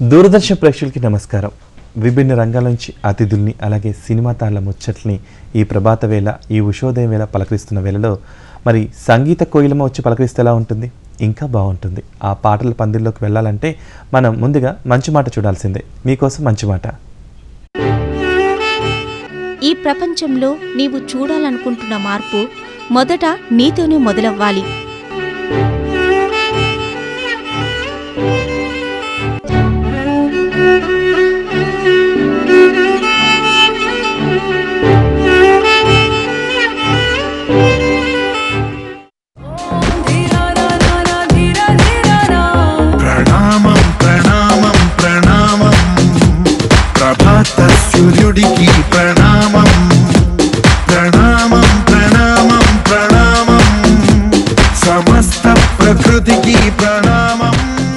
దూరదర్శన్ ప్రేక్షకులకి నమస్కారం విభిన్న రంగాల నుంచి అతిథుల్ని అలాగే సినిమా తాళ్ల ముచ్చట్ని ఈ ప్రభాత వేళ ఈ ఉషోదయం వేళ పలకరిస్తున్న వేళలో మరి సంగీత కోయిలమ వచ్చి పలకరిస్తే ఎలా ఉంటుంది ఇంకా బాగుంటుంది ఆ పాటల పందిల్లోకి వెళ్ళాలంటే మనం ముందుగా మంచి మాట చూడాల్సిందే మీకోసం మంచి మాట ఈ ప్రపంచంలో నీవు చూడాలనుకుంటున్న మార్పు మొదట నీతోనే మొదలవ్వాలి ప్రణామం ప్రణామం ప్రణామం ప్రభాత సూర్యుడికి ప్రణామం ప్రణామం ప్రణామం ప్రణామం సమస్త ప్రకృతికి ప్రణామం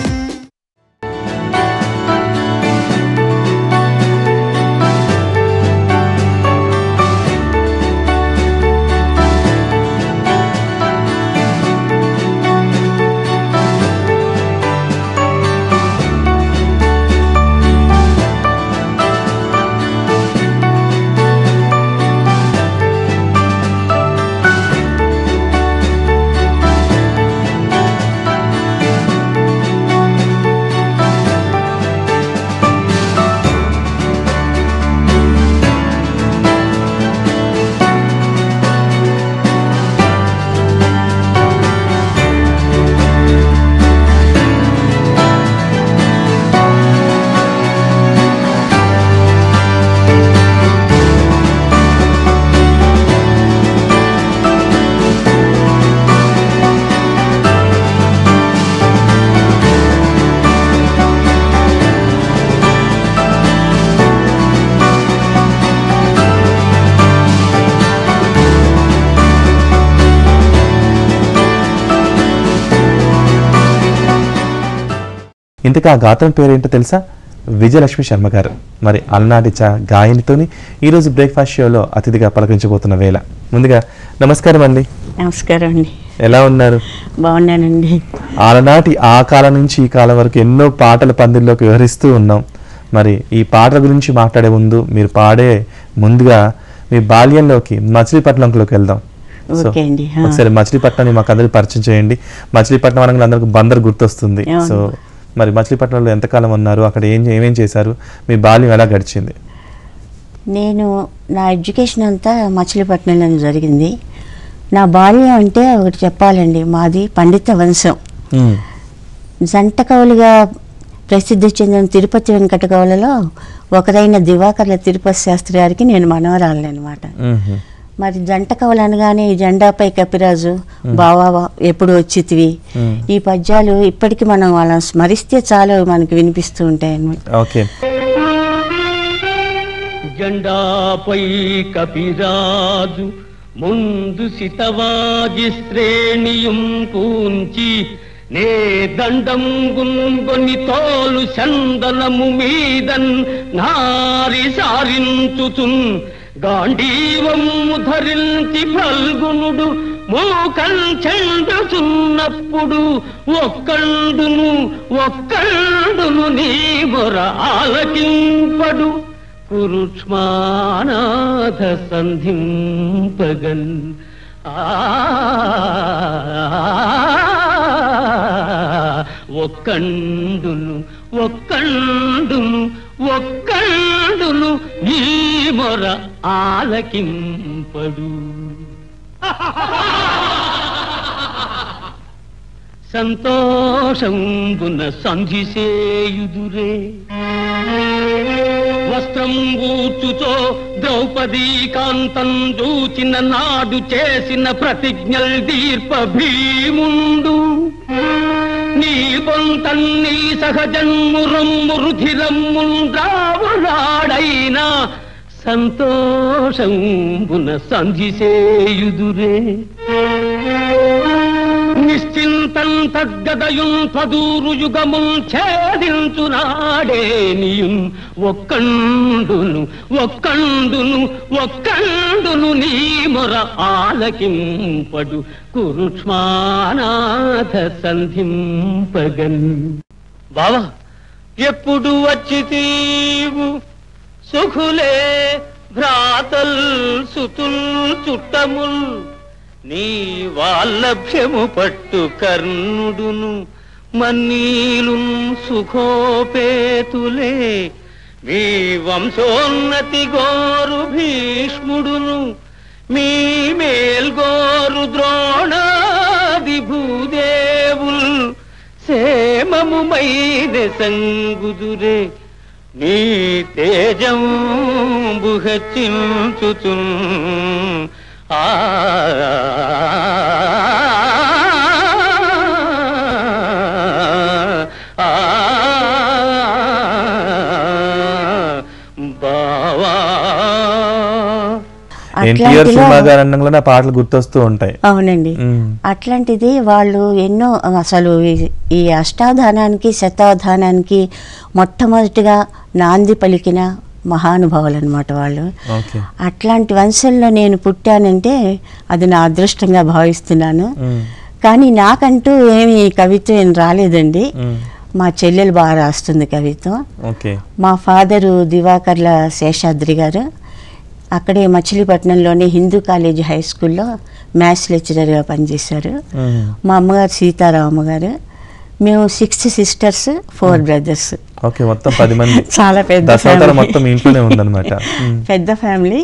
ఇంతకు ఆ గాత్రం పేరేంటో తెలుసా విజయలక్ష్మి శర్మ గారు మరి అలనాటి చా గాయనితోని ఈరోజు బ్రేక్ఫాస్ట్ షోలో అతిథిగా పలకరించబోతున్న వేళ ముందుగా నమస్కారం అండి నమస్కారం అండి ఎలా ఉన్నారు బాగున్నానండి ఆలనాటి ఆ కాలం నుంచి ఈ కాలం వరకు ఎన్నో పాటల పందిల్లోకి వివరిస్తూ ఉన్నాం మరి ఈ పాటల గురించి మాట్లాడే ముందు మీరు పాడే ముందుగా మీ బాల్యంలోకి మచిలీపట్నంలోకి వెళ్దాం సో, ఓకే అండి, ఆ. ఒకసారి మచిలీపట్నాన్ని మాకు అందరికి పరిచయం చేయండి మచిలీపట్నం అనగా అందరికి బందర్ గుర్తొస్తుంది అవును. సో మరి మచిలీపట్నంలో ఎంతకాలం ఉన్నారు అక్కడ ఏం ఏమేం చేశారు మీ బాల్యం ఎలా గడిచింది నేను నా ఎడ్యుకేషన్ అంతా మచిలీపట్నంలో జరిగింది నా బాల్యం అంటే ఒకటి చెప్పాలండి మాది పండిత వంశం మ్మ్. జంట కవులుగా ప్రసిద్ధి చెందిన తిరుపతి వెంకట కవులలో ఒకరైన దివాకర్ల తిరుపతి శాస్త్రి గారికి నేను మనవరాలను అనమాట మ్మ్. మరి జంట కవులు అనగానే ఈ జెండాపై కపిరాజు బావా ఎప్పుడు వచ్చితివి మ్మ్. ఈ పద్యాలు ఇప్పటికీ మనం వాళ్ళని స్మరిస్తే చాలు మనకి వినిపిస్తూ ఉంటాయి అన్నమాట ఓకే జెండాపై కపిరాజు ముందు సితవాజి శ్రేణియం పూంచి నే దండం గుంగొని తోలు చందనము మీదన్ నారి సారించుచున్ గాంధీవము ధరించి ఫల్గునుడు మూకం చెందుచున్నప్పుడు ఒక్కండును ఒక్కండును నీ మొర ఆలకింపడు కురుక్ష్మానాథ సంధింపగన్ ఆ ఒక్కండును ఒక్కండును ఒక్కండును నీ మొర ఆలకింపడు సంతోషంబున సంధిసేయుదురే వస్త్రం ఊచుతో ద్రౌపదీ కాంతం చూచిన నాడు చేసిన ప్రతిజ్ఞల్ దీర్ప భీముండు నీ పొంతన్ని సహజన్మురమ్ము రుధిరమ్ముండ్రావులాడైనా సంతోషంబున సంధిసేయుదురే నిశ్చింతం తగ్గదయున్ పదూరు యుగముల్ ఛేదించునాడే నీయున్ ఒక్కండును ఒక్కండును ఒక్కండును నీ మొర ఆలకింపడు కురుక్ష్మానాథ సంధింపగన్ బావా ఎప్పుడు వచ్చి తీవు సుఖులే భ్రాతల్ సుతుల్ చుట్టముల్ నీ వాల్లభ్యము పట్టు కర్ణుడును మన్నీలు సుఖోపేతులే మీ వంశోన్నతి గోరు భీష్ముడును మీ మేల్గోరు ద్రోణాది భూదేవుల్ సేమముమైన సంగుదురే నీ తేజం బుహచించుచున్ ఆ ఆ బావా ఎన్టీఆర్ అట్లాంటిలో సినిమా గారంలో నా పాటలు గుర్తొస్తూ ఉంటాయి అవునండి మ్మ్. అట్లాంటిది వాళ్ళు ఎన్నో అసలు ఈ- ఈ అష్టాధానానికి శతాధానానికి మొట్టమొదటిగా నాంది పలికిన మహానుభావులు అనమాట వాళ్ళు ఓకే అట్లాంటి వంశంలో నేను పుట్టానంటే అది నా అదృష్టంగా భావిస్తున్నాను మ్మ్. కానీ నాకంటూ ఏమి కవిత్వం ఏం రాలేదండి మ్మ్. మా చెల్లెలు బాగా రాస్తుంది కవిత్వం ఓకే మా ఫాదరు దివాకర్ల శేషాద్రి గారు అక్కడే మచిలీపట్నంలోని హిందూ కాలేజ్ హై స్కూల్లో మ్యాథ్స్ లెక్చరర్గా పనిచేశారు మ్మ్. మా అమ్మగారు సీతారామ గారు మేము six sisters four brothers okay మొత్తం పది మంది చాలా పెద్ద దశావతారం family. మొత్తం మీ ఇంట్లోనే ఉందన్నమాట మ్మ్. పెద్ద ఫ్యామిలీ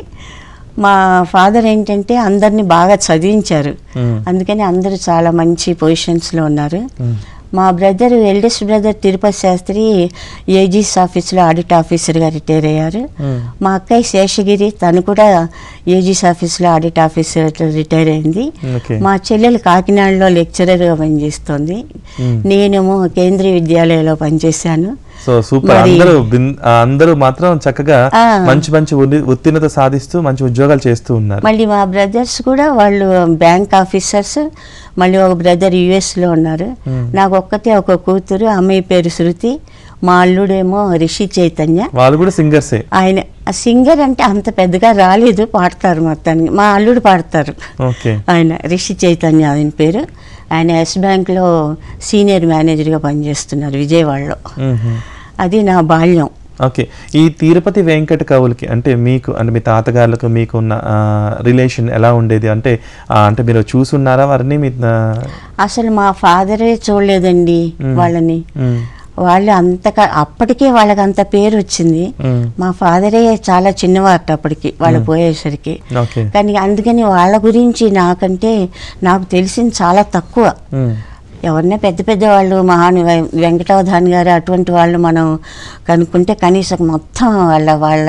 మా ఫాదర్ ఏంటంటే అందరినీ బాగా చదివించారు మ్మ్. అందుకని అందరూ చాలా మంచి పొజిషన్స్లో ఉన్నారు మ్మ్. మా brother eldest brother Tirupati Sastri AG's ఆఫీస్లో ఆడిట్ ఆఫీసర్గా రిటైర్ అయ్యారు మ్మ్. మా అక్కయ్య శేషగిరి తను కూడా ఏజీస్ ఆఫీస్లో ఆడిట్ ఆఫీసర్ రిటైర్ అయింది ఓకే మా చెల్లెలు కాకినాడలో లెక్చరర్గా పనిచేస్తోంది మ్మ్. నేనేమో కేంద్రీయ విద్యాలయంలో పనిచేశాను సో సూపర్ మరి- అందరూ బిన్- ఆ, అందరూ మాత్రం చక్కగా ఆ. మంచి మంచి ఉన్ని- ఉత్తీర్ణత సాధిస్తూ మంచి ఉద్యోగాలు చేస్తూ ఉన్నారు మళ్ళీ మా బ్రదర్స్ కూడా వాళ్ళు బ్యాంక్ ఆఫీసర్స్ మళ్ళీ ఒక బ్రదర్ యుఎస్లో ఉన్నారు మ్మ్. నాకు ఒక్కతే ఒక కూతురు అమ్మాయి పేరు శృతి మా అల్లుడేమో రిషి చైతన్య వాళ్ళు కూడా సింగర్సే ఆయన సింగర్ అంటే అంత పెద్దగా రాలేదు పాడతారు మొత్తానికి మా అల్లుడు పాడతారు ఓకే ఆయన రిషి చైతన్య ఆయన పేరు ఆయన ఎస్ బ్యాంక్లో సీనియర్ మేనేజర్గా పనిచేస్తున్నారు విజయవాడలో మ్మ్. అది నా బాల్యం ఓకే ఈ తిరుపతి వెంకట కవులకి అంటే మీకు అంటే మీ తాతగారులకు మీకు ఉన్న రిలేషన్ ఎలా ఉండేది అంటే ఆ, అంటే మీరు చూసున్నారా వారిని మీ ఆ, అసలు మా ఫాదరే చూడలేదండి మ్మ్. వాళ్ళని మ్మ్. వాళ్ళు అంతగా అప్పటికే వాళ్ళకి అంత పేరు వచ్చింది మ్మ్. మా ఫాదరే చాలా చిన్నవారు అప్పటికి వాళ్ళు పోయేసరికి ఓకే కానీ అందుకని వాళ్ళ గురించి నాకంటే నాకు తెలిసింది చాలా తక్కువ మ్మ్. ఎవరన్నా పెద్ద పెద్ద వాళ్ళు మహాను వె- వెంకటావధాన్ గారు అటువంటి వాళ్ళు మనం కనుక్కుంటే కనీసం మొత్తం వాళ్ళ వాళ్ళ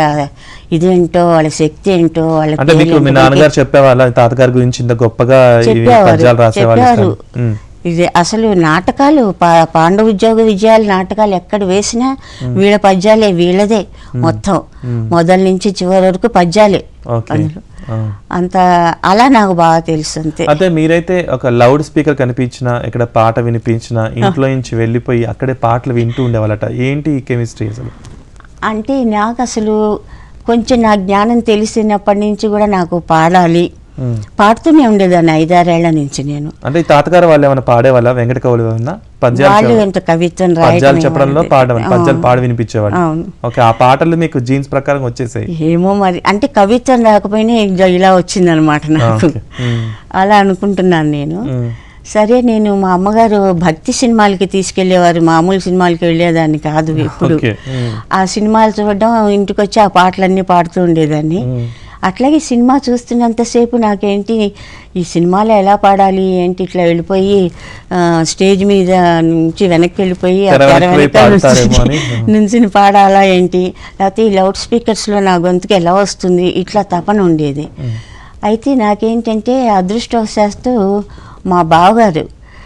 ఇదేంటో వాళ్ళ శక్తి ఏంటో వాళ్ళ అంటే మీకు పేరు మీ ఏంటో నాన్నగారు చెప్పేవాళ్ళ తాతగారి గురించి ఇంత గొప్పగా ఇవి చెప్పేవారు పద్యాలు రాసేవాళ్ళు చెప్పారు ఇట్లా. మ్మ్. ఇది అసలు నాటకాలు పా- పాండవ ఉద్యోగ విజయాలు నాటకాలు ఎక్కడ వేసినా వీళ్ళ పద్యాలే వీళ్ళదే మొత్తం మ్మ్. మొదల నుంచి చివరి వరకు పద్యాలే ఓకే అందులో ఆ. అంత అలా నాకు బాగా తెలుసు అంతే అదే మీరైతే ఒక లౌడ్ స్పీకర్ కనిపించిన ఇక్కడ పాట వినిపించిన ఇంట్లో నుంచి వెళ్ళిపోయి అక్కడే పాటలు వింటూ ఉండేవాళ్ళట ఏంటి ఈ కెమిస్ట్రీ అసలు అంటే నాకు అసలు కొంచెం నా జ్ఞానం తెలిసినప్పటి నుంచి కూడా నాకు పాడాలి మ్మ్. పాడుతూనే ఉండేదాన్ని ఐదారేళ్ల నుంచి నేను అంటే ఈ తాతగారు వాళ్ళు ఏమైనా పాడేవాళ్ళ వెంకట కవులు ఏమన్నా పద్యాలు వాళ్ళు చెప్ప- ఎంత కవిత్వం పద్యాలు రాయటం చెప్పడంలో వాళ్ళది. పాడేవాళ్ళు పద్యాలు అవును. పాడి వినిపించేవాళ్ళు అవును. ఓకే ఆ పాటలు మీకు జీన్స్ ప్రకారం వచ్చేసాయి ఏమో మరి అంటే కవిత్వం రాకపోయినా ఇలా- ఇలా వచ్చిందనమాట ఆ, నాకు ఓకే. మ్మ్. అలా అనుకుంటున్నాను నేను మ్మ్. సరే నేను మా అమ్మగారు భక్తి సినిమాలకి తీసుకెళ్లేవారు మామూలు సినిమాలకి వెళ్ళేదాన్ని కాదు ఎప్పుడు ఓకే. మ్మ్. ఆ సినిమాలు చూడడం ఇంటికి వచ్చి ఆ పాటలన్నీ పాడుతూ ఉండేదాన్ని మ్మ్. అట్లాగే సినిమా చూస్తున్నంతసేపు నాకేంటి ఈ సినిమాలో ఎలా పాడాలి ఏంటి ఇట్లా వెళ్ళిపోయి ఆ, స్టేజ్ మీద నుంచి వెనక్కి వెళ్ళిపోయి ఆ తెర తెర వెనక్కి పోయి వెనకాల పాడతారేమో అని. నుంచి- నుంచి పాడాలా ఏంటి లేకపోతే ఈ లౌడ్ స్పీకర్స్లో నా గొంతుకు ఎలా వస్తుంది ఇట్లా తపన ఉండేది అయితే నాకేంటంటే అదృష్టవశాత్తు మా బావగారు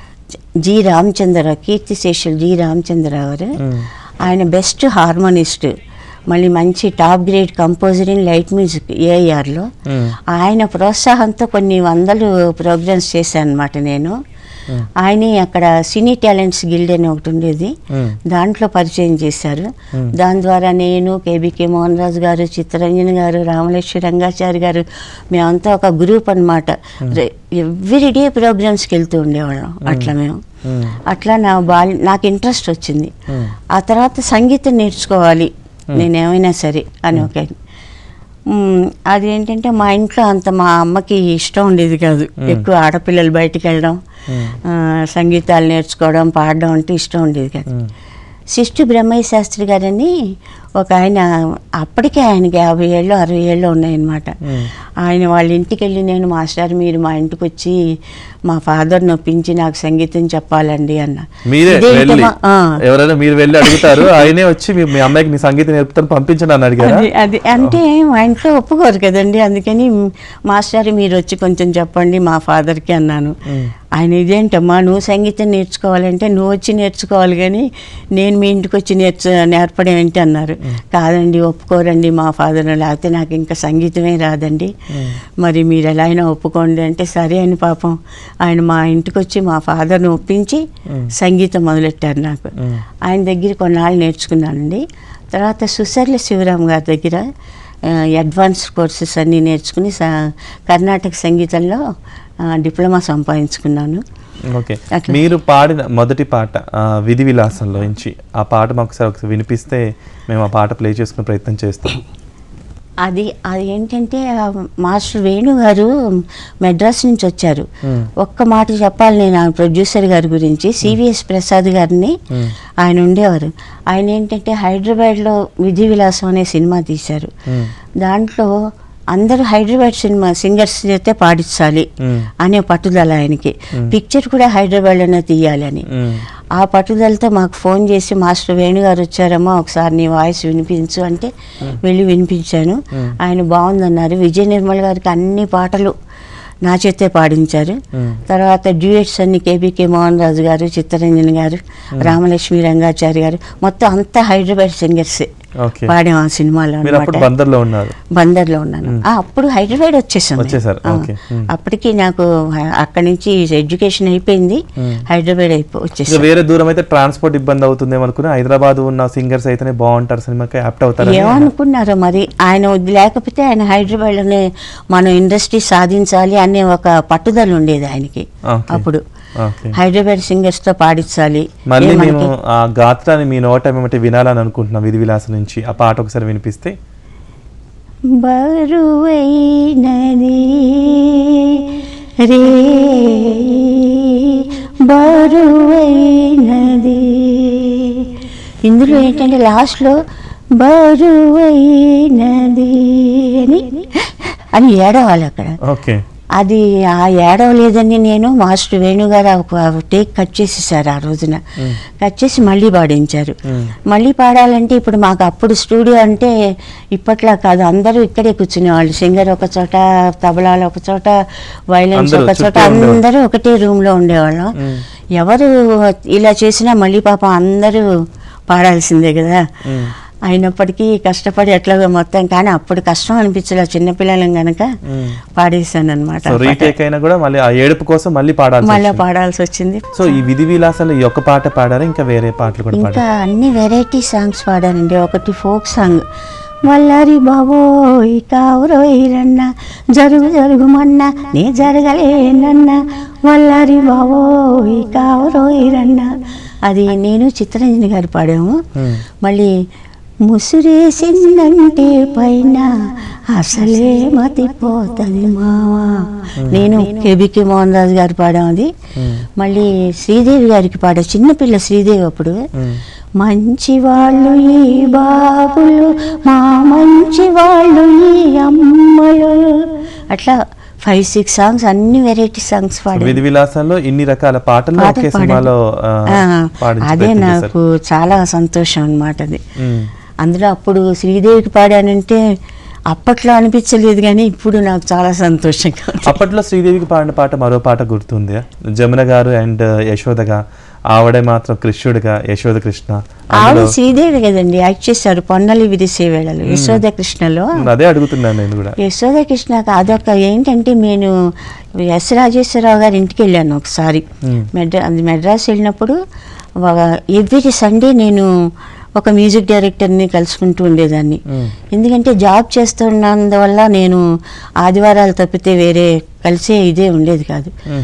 జి రామచంద్రరావు కీర్తిశేషులు జి రామచంద్రరావు గారు మ్మ్. ఆయన బెస్ట్ హార్మోనిస్ట్ మళ్ళీ మంచి top grade composer in light music ఏఆర్లో మ్మ్. ఆయన ప్రోత్సాహంతో కొన్ని వందలు ప్రోగ్రామ్స్ చేశాను అనమాట నేను మ్మ్. ఆయనే అక్కడ సినీ టాలెంట్స్ గిల్డ్ అని ఒకటి ఉండేది మ్మ్. దాంట్లో పరిచయం చేశారు మ్మ్. దాని ద్వారా నేను కేబికే మోహన్ రాజు గారు చిత్తరంజన్ గారు రామలక్ష్మి రంగాచారి గారు మేమంతా ఒక గ్రూప్ అనమాట ఎవ్రీడే ప్రోగ్రామ్స్కి వెళ్తూ ఉండేవాళ్ళం అట్లా మేము అట్లా నా బాల్య నాకు ఇంట్రెస్ట్ వచ్చింది మ్మ్. ఆ తర్వాత సంగీతం నేర్చుకోవాలి నేను ఏమైనా సరే అని ఒక మ్మ్, అది ఏంటంటే మా ఇంట్లో అంత మా అమ్మకి ఇష్టం ఉండేది కాదు ఎక్కువ ఆడపిల్లలు బయటికి వెళ్ళడం ఆ, సంగీతాలు నేర్చుకోవడం పాడడం అంటే ఇష్టం ఉండేది కాదు శిష్టు బ్రహ్మయ్య శాస్త్రి గారని ఒక ఆయన అప్పటికే ఆయనకి యాభై ఏళ్ళు అరవై ఏళ్ళు ఉన్నాయన్నమాట ఆయన వాళ్ళ ఇంటికి వెళ్ళి నేను మాస్టర్ మీరు మా ఇంటికి వచ్చి మా ఫాదర్ నొప్పించి నాకు సంగీతం చెప్పాలండి అన్న మీరే ఇదేంటమ్మా? వెళ్ళి ఆ. ఎవరైనా మీరు వెళ్ళి అడుగుతారు ఆయనే వచ్చి మీ- మీ అమ్మాయికి నీ సంగీతం నేర్పుతాను పంపించండి అని అడిగారా అది అది అంటే మా ఇంట్లో ఒప్పుకోరు కదండి అందుకని మాస్టర్ మీరు వచ్చి కొంచెం చెప్పండి మా ఫాదర్కి అన్నాను ఆయన ఇదేంటమ్మా నువ్వు సంగీతం నేర్చుకోవాలంటే నువ్వు వచ్చి నేర్చుకోవాలి కానీ నేను మీ ఇంటికి వచ్చి నేర్చు నేర్పడం ఏంటి అన్నారు కాదండి ఒప్పుకోరండి మా ఫాదర్ లేకపోతే నాకు ఇంకా సంగీతమే రాదండి మరి మీరు ఎలా అయినా ఒప్పుకోండి అంటే సరే అని పాపం ఆయన మా ఇంటికి వచ్చి మా ఫాదర్ని ఒప్పించి సంగీతం మొదలెట్టారు నాకు ఆయన దగ్గర కొన్నాళ్ళు నేర్చుకున్నానండి తర్వాత సుసర్ల శివరామ్ గారి దగ్గర ఆ, అడ్వాన్స్ కోర్సెస్ అన్నీ నేర్చుకుని స- కర్ణాటక సంగీతంలో ఆ, డిప్లొమా సంపాదించుకున్నాను ఓకే అట్లా. మీరు పాడిన మొదటి పాట ఆ, విధి విలాసంలో నుంచి ఆ పాట మాకు ఒకసారి ఒకసారి వినిపిస్తే మేము ఆ పాట ప్లే చేసుకునే ప్రయత్నం చేస్తాం అది అది ఏంటంటే ఆ మాస్టర్ వేణు గారు మెడ్రాస్ నుంచి వచ్చారు మ్మ్. ఒక్క మాట చెప్పాలి నేను ఆ ప్రొడ్యూసర్ గారి గురించి సివిఎస్ ప్రసాద్ గారిని మ్మ్. ఆయన ఉండేవారు ఆయన ఏంటంటే హైదరాబాద్లో విధి విలాసం అనే సినిమా తీశారు మ్మ్. దాంట్లో అందరూ హైదరాబాద్ సినిమా సింగర్స్ చేతే పాడించాలి మ్మ్. అనే పట్టుదల ఆయనకి పిక్చర్ కూడా హైదరాబాద్లోనే తీయాలని మ్మ్. ఆ పట్టుదలతో మాకు ఫోన్ చేసి మాస్టర్ వేణు గారు వచ్చారమ్మా ఒకసారి నీ వాయిస్ వినిపించు అంటే వెళ్ళి వినిపించాను ఆయన బాగుందన్నారు విజయ నిర్మల్ గారికి అన్ని పాటలు నా చేతే పాడించారు తర్వాత డ్యూయట్స్ అన్ని కేబీకే మోహన్ రాజు గారు చిత్తరంజన్ గారు రామలక్ష్మి రంగాచారి గారు మొత్తం అంతా హైదరాబాద్ సింగర్సే ఓకే పాడాం ఆ సినిమాలో మీరు అప్పుడు అన్నమాట. బందర్లో ఉన్నారు బందర్లో ఉన్నాను ఆ, అప్పుడు హైదరాబాద్ వచ్చేసాను వచ్చేసారు, ఓకే. మ్మ్. అప్పటికి నాకు హ- అక్కడి నుంచి ఎడ్యుకేషన్ అయిపోయింది హైదరాబాద్ అయిపో ఇంకా వచ్చేసాను వేరే దూరం అయితే ట్రాన్స్పోర్ట్ ఇబ్బంది అవుతుందేమో అనుకుని హైదరాబాద్ ఉన్న సింగర్స్ అయితేనే బాగుంటారు సినిమాకి యాప్ట్ అవుతారు ఏమనుకున్నారో మరి ఆయన వద్దు లేకపోతే ఆయన హైదరాబాద్లోనే మనం ఇండస్ట్రీ సాధించాలి అనే ఒక పట్టుదల ఉండేది ఆయనకి ఓకే. అప్పుడు ఓకే హైదరాబాద్ సింగర్స్ తో పాడించాలి మళ్ళీ ఏ మేము మనకి- ఆ గాత్రాన్ని మీ నోట ఏమంటే వినాలని అనుకుంటున్నాం విధి విలాసం నుంచి ఆ పాట ఒకసారి వినిపిస్తే బరువైనది రే బరువైనది ఇందులో ఏంటంటే లాస్ట్లో బరువైనది అని అని ఏడవాలి అక్కడ ఓకే అది ఆ ఏడవలేదని నేను మాస్టర్ వేణుగారు ఒక టేక్ కట్ చేసేసారు ఆ రోజున కట్ చేసి మళ్ళీ పాడించారు మళ్ళీ పాడాలంటే ఇప్పుడు మాకు అప్పుడు స్టూడియో అంటే ఇప్పట్లా కాదు అందరూ ఇక్కడే కూర్చునేవాళ్ళు సింగర్ ఒక చోట తబలాలు ఒక చోట వైలెన్స్ అందరూ ఒక చోట చుట్టూ ఉండేవాళ్ళు. అందరూ ఒకటే రూమ్ లో ఉండేవాళ్ళం ఎవరు ఇలా చేసినా మళ్ళీ పాపం అందరూ పాడాల్సిందే కదా అయినప్పటికీ కష్టపడి ఎట్లాగో మొత్తం కానీ అప్పుడు కష్టం అనిపించలే చిన్నపిల్లలం గనక పాడేశాను అనమాట సో రీటేక్ అయినా కూడా మళ్ళీ ఆ ఏడుపు కోసం మళ్ళీ పాడాల్సి మళ్ళీ వచ్చింది. పాడాల్సి వచ్చింది సో ఈ విధి విలాసాలు ఈ ఒక్క పాట పాడారా ఇంకా వేరే పాటలు కూడా ఇంకా పాడారు అన్ని వెరైటీ సాంగ్స్ పాడానండి ఒకటి ఫోక్ సాంగ్ వల్లరి బాబోయ్ కావురోయ్ రన్న జరుగు జరుగుమన్న నే జరగలేనన్న వల్లరి బాబోయ్ కావురోయ్ రన్న అది నేను చిత్తరంజని గారు పాడాము మళ్ళీ ముసిరేసిందంటే పైన అసలే మతిపోతుంది మావా నేను కేబికే మోహన్ రాజు గారు పాడాం అది మళ్ళీ శ్రీదేవి గారికి పాడా చిన్నపిల్ల శ్రీదేవి అప్పుడు మంచి వాళ్ళు ఈ బాబులు మా మంచి వాళ్ళు ఈ అమ్మలు అట్లా ఫైవ్ సిక్స్ సాంగ్స్ అన్ని వెరైటీ సాంగ్స్ పాడాను విధి విలాసాల్లో ఇన్ని రకాల పాటలు పాట ఒకే పాడాను. సినిమాలో ఆ, ఆ, పాడించి అదే ప్రయత్నం నాకు చాలా సంతోషం అన్నమాట అది చేశారు. మ్మ్. అందులో అప్పుడు శ్రీదేవికి పాడానంటే అప్పట్లో అనిపించలేదు కానీ ఇప్పుడు నాకు చాలా సంతోషంగా ఉంది. అప్పట్లో శ్రీదేవికి పాడిన పాట మరో పాట గుర్తుంది జమున గారు అండ్ యశోదగా ఆవిడే మాత్రం కృష్ణుడిగా యశోద కృష్ణ ఆవిడ అందులో శ్రీదేవి కదండి యాక్ట్ చేశారు పొన్నలి విరిసే వేళలు యశోద కృష్ణలో అదే అడుగుతున్నాను నేను కూడా యశోద కృష్ణకు అదొక ఏంటంటే నేను ఎస్ రాజేశ్వరరావు గారి ఇంటికి వెళ్ళాను ఒకసారి మెడ్రా అది మెడ్రాస్ వెళ్ళినప్పుడు ఎవ్రీ సండే నేను ఒక మ్యూజిక్ డైరెక్టర్ని కలుసుకుంటూ ఉండేదాన్ని ఎందుకంటే జాబ్ చేస్తున్నందువల్ల నేను ఆదివారాలు తప్పితే వేరే కలిసే ఇదే ఉండేది కాదు మ్మ్.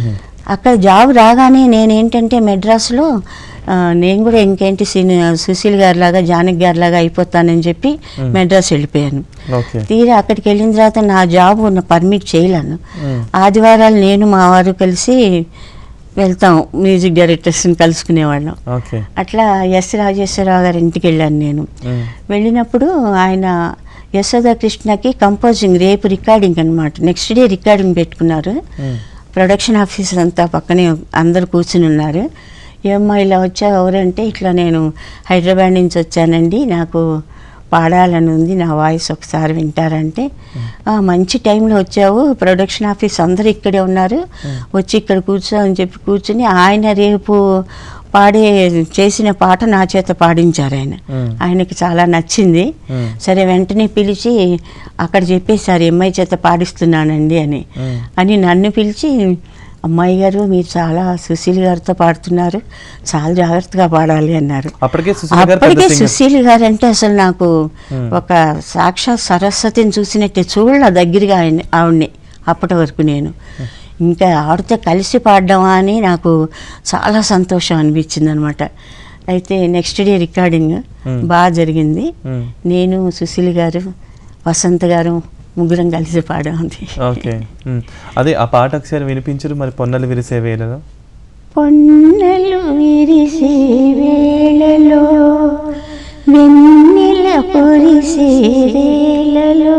అక్కడ జాబ్ రాగానే నేనేంటంటే మెడ్రాస్లో ఆ, నేను కూడా ఇంకేంటి సిని సుశీల్ గారిలాగా జానకి గారిలాగా అయిపోతానని చెప్పి మెడ్రాస్ వెళ్ళిపోయాను ఓకే తీరా అక్కడికి వెళ్ళిన తర్వాత నా జాబ్ ఉన్న పర్మిట్ చేయలేను మ్మ్. ఆదివారాలు నేను మా వారు కలిసి వెళ్తాం మ్యూజిక్ డైరెక్టర్స్ని కలుసుకునేవాళ్ళం ఓకే అట్లా ఎస్ రాజేశ్వరరావు గారి ఇంటికి వెళ్ళాను నేను మ్మ్. వెళ్ళినప్పుడు ఆయన యశోద కృష్ణకి కంపోజింగ్ రేపు రికార్డింగ్ అనమాట నెక్స్ట్ డే రికార్డింగ్ పెట్టుకున్నారు మ్మ్. ప్రొడక్షన్ ఆఫీసర్ అంతా పక్కనే అందరు కూర్చుని ఉన్నారు ఏమ్మా ఇలా వచ్చావు ఎవరంటే ఇట్లా నేను హైదరాబాద్ నుంచి వచ్చానండి నాకు పాడాలని ఉంది నా వాయిస్ ఒకసారి వింటారంటే "ఆ, మంచి టైంలో వచ్చావు ప్రొడక్షన్ ఆఫీస్ అందరు ఇక్కడే ఉన్నారు వచ్చి ఇక్కడ కూర్చో అని చెప్పి కూర్చుని ఆయన రేపు పాడే చేసిన పాట నా చేత పాడించారు ఆయన మ్మ్. ఆయనకి చాలా నచ్చింది మ్మ్. సరే వెంటనే పిలిచి అక్కడ చెప్పేశారు అమ్మాయి చేత పాడిస్తున్నానండి అని మ్మ్. అని నన్ను పిలిచి అమ్మాయి గారు మీరు చాలా సుశీల్ గారితో పాడుతున్నారు చాలా జాగ్రత్తగా పాడాలి అన్నారు అప్పటికే సుశీల గారు పెద్ద అప్పటికే singer. సుశీల్ గారు అంటే అసలు నాకు Hmm. ఒక సాక్షాత్ సరస్వతిని చూసినట్టే చూడాల దగ్గరగా ఆయన ఆవిడ్ని అప్పటి వరకు నేను ఇంకా ఆవిడతో కలిసి పాడడమా అని నాకు చాలా సంతోషం అనిపించింది అనమాట అయితే నెక్స్ట్ డే రికార్డింగ్ Hmm. బాగా జరిగింది మ్మ్. నేను సుశీల్ గారు వసంత్ గారు ముగ్గురం కలిసి పాడామంది ఓకే మ్మ్. అదే ఆ పాట ఒకసారి వినిపించరు మరి పొన్నలు విరిసే వేళలో పొన్నలు విరిసే వేళలో వెన్నెల పొరిసే వేళలో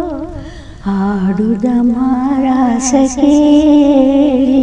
ఆడుదమారాసకేళి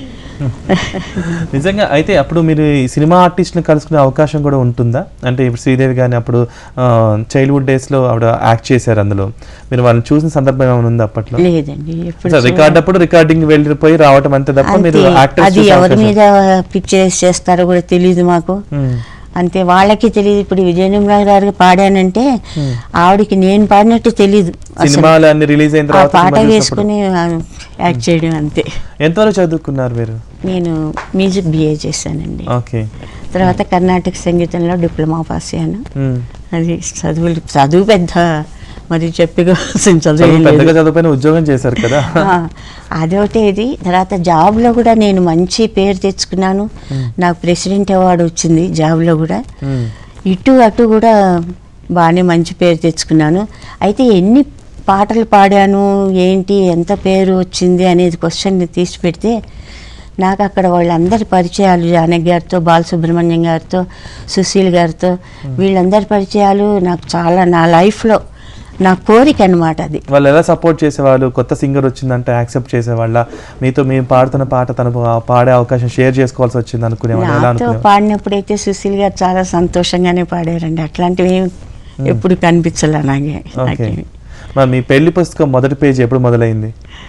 నిజంగా అయితే అప్పుడు మీరు ఈ సినిమా ఆర్టిస్ట్ని కలుసుకునే అవకాశం కూడా ఉంటుందా అంటే ఇప్పుడు శ్రీదేవి గారిని అప్పుడు చైల్డ్హుడ్ డేస్లో ఆవిడ యాక్ట్ చేశారు అందులో మీరు వాళ్ళని చూసిన సందర్భం ఏమైనా ఉందా అప్పట్లో లేదండి ఎప్పుడు రికార్డ్ అప్పుడు రికార్డింగ్ వెళ్ళిపోయి రావటం అంతే తప్ప మీరు అంతే. యాక్టర్స్ అది ఎవరి మీద పిక్చరైజ్ చేస్తారో కూడా తెలియదు మాకు అంతే వాళ్ళకి తెలియదు ఇప్పుడు విజయ నిర్మల గారికి పాడానంటే ఆవిడకి నేను పాడినట్టు తెలియదు అసలు. సినిమాలు అన్ని రిలీజ్ అయిన ఆ తర్వాత పాట సినిమా చూసినప్పుడు. వేసుకుని ఆ, యాక్ట్ చేయడం అంతే ఎంతవరకు చదువుకున్నారు మీరు నేను మ్యూజిక్ బిఏ చేశానండి ఓకే తర్వాత కర్ణాటక సంగీతంలో డిప్లొమా పాస్ అయ్యాను మ్మ్. అది చదువులు చదువు పెద్ద మరి చెప్పుకోవాల్సిన చదువు చదువు ఏం పెద్దగా లేదు. చదువుపైన ఉద్యోగం చేశారు కదా ఆ, అదొకటి ఇది తర్వాత జాబ్లో కూడా నేను మంచి పేరు తెచ్చుకున్నాను నాకు ప్రెసిడెంట్ అవార్డు వచ్చింది జాబ్లో కూడా మ్మ్. ఇటు అటు కూడా బాగానే మంచి పేరు తెచ్చుకున్నాను అయితే ఎన్ని పాటలు పాడాను ఏంటి ఎంత పేరు వచ్చింది అనేది క్వశ్చన్ తీసి పెడితే నాకు అక్కడ వాళ్ళందరి పరిచయాలు జానకి గారితో బాలసుబ్రహ్మణ్యం గారితో సుశీల్ గారితో వీళ్ళందరి పరిచయాలు నాకు చాలా నా లైఫ్లో నా కోరిక అనమాట అది వాళ్ళు ఎలా సపోర్ట్ చేసేవాళ్ళు కొత్త సింగర్ వచ్చిందంటే యాక్సెప్ట్ చేసేవాళ్ళ మీతో మేము పాడుతున్న పాట తను పాడే అవకాశం షేర్ చేసుకోవాల్సి వచ్చింది అనుకునేవాళ్ళు ఎలా నాతో అనుకునేవాళ్ళు పాడినప్పుడైతే సుశీల్ గారు చాలా సంతోషంగానే పాడారండి అట్లాంటివి ఏం ఎప్పుడు కనిపించలే నాకే ఓకే నాకేమి మరి మీ పెళ్లి పుస్తకం మొదటి పేజ్ ఎప్పుడు మొదలైంది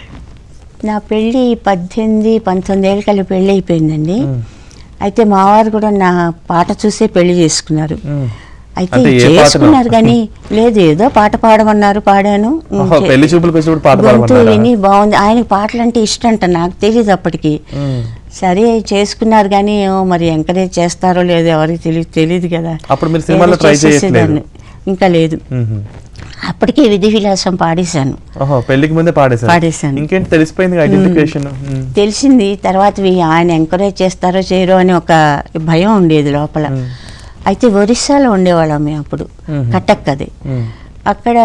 నా పెళ్ళి పద్దెనిమిది పంతొమ్మిది ఏళ్ళ కలిపి పెళ్ళి అయిపోయిందండి మ్మ్. అయితే మా వారు కూడా నా పాట చూసే పెళ్లి చేసుకున్నారు మ్మ్. అయితే అంటే ఏ పాటనో? చేసుకున్నారు కానీ లేదు ఏదో పాట పాడమన్నారు పాడాను ఓహో, చే- పెళ్లి చూపులకు వచ్చినప్పుడు పాట గొంతు పాడమన్నారా? విని బాగుంది ఆయనకి పాటలు అంటే ఇష్టం అంట నాకు తెలియదు అప్పటికి మ్మ్. సరే చేసుకున్నారు కానీ ఏమో మరి ఎంకరేజ్ చేస్తారో లేదో ఎవరికి తెలియదు తెలియదు కదా అప్పుడు మీరు సినిమాలో ఏదో try చేసేసేదాన్ని. ఇంకా లేదు మ్మ్. అప్పటికే విధి విలాసం పాడేశాను ఓహో పెళ్లికి ముందే పాడేశారు పాడేశాను. ఇంకేంటి తెలిసిపోయింది ఐడెంటిఫికేషన్ తెలిసింది తర్వాత వీ- ఆయన ఎంకరేజ్ చేస్తారో చేయరో అని ఒక భయం ఉండేది లోపల మ్మ్. అయితే ఒరిస్సాలో ఉండేవాళ్ళం మేము అప్పుడు మ్మ్. కటక్ అది అక్కడ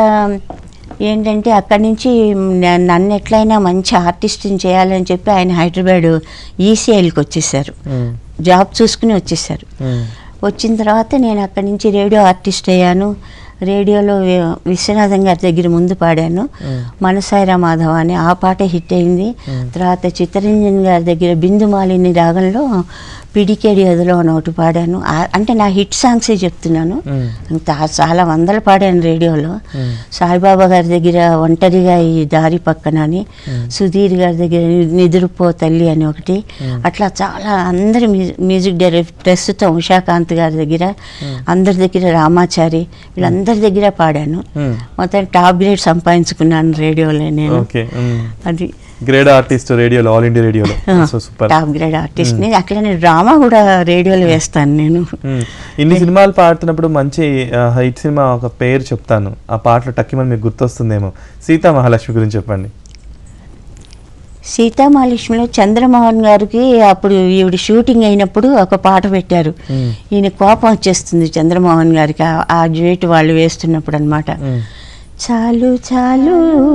ఏంటంటే అక్కడి నుంచి న- నన్ను ఎట్లయినా మంచి ఆర్టిస్ట్ని చేయాలని చెప్పి ఆయన హైదరాబాద్ ఈసీఐకి వచ్చేసారు జాబ్ చూసుకుని వచ్చేసారు వచ్చిన తర్వాత నేను అక్కడి నుంచి రేడియో ఆర్టిస్ట్ అయ్యాను రేడియోలో వి- విశ్వనాథం గారి దగ్గర ముందు పాడాను మనసాయిరా మాధవ అని ఆ పాట హిట్ అయింది తర్వాత చిత్తరంజన్ గారి దగ్గర బిందు మాలిని రాగంలో పిడికేడి అదిలో అని ఒకటి పాడాను ఆ- అంటే నా హిట్ సాంగ్సే చెప్తున్నాను అంత చాలా వందలు పాడాను రేడియోలో సాయిబాబా గారి దగ్గర ఒంటరిగా ఈ దారి పక్కన అని సుధీర్ గారి దగ్గర ని- నిదురుపో తల్లి అని ఒకటి అట్లా చాలా అందరి మ్యూ- మ్యూజిక్ డైరెక్టర్ ప్రస్తుతం ఉషాకాంత్ గారి దగ్గర అందరి దగ్గర రామాచారి వీళ్ళందరి దగ్గర పాడాను మొత్తం టాప్ గ్రేడ్ సంపాదించుకున్నాను రేడియోలో నేను ఓకే అది గ్రేడ్ ఆర్టిస్ట్ రేడియోలో ఆల్ ఇండియా రేడియోలో సో సూపర్ టాప్ గ్రేడ్ ఆర్టిస్ట్ని అట్లనే డ్రామా కూడా రేడియోలో వేస్తాను నేను మ్మ్. ఇన్ని సినిమాలు పాడుతున్నప్పుడు మంచి హిట్ సినిమా ఒక పేరు చెప్తాను ఆ పాటలో టక్కిమని మీకు గుర్తొస్తుందేమో సీతా మహాలక్ష్మి గురించి చెప్పండి సీతామహాలక్ష్మిలో చంద్రమోహన్ గారికి అప్పుడు ఈవిడ షూటింగ్ అయినప్పుడు ఒక పాట పెట్టారు ఈయన కోపం వచ్చేస్తుంది చంద్రమోహన్ గారికి ఆ- ఆ డ్యూయట్ వాళ్ళు వేస్తున్నప్పుడు అనమాట చాలు చాలు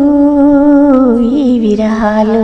ఈ విరహాలు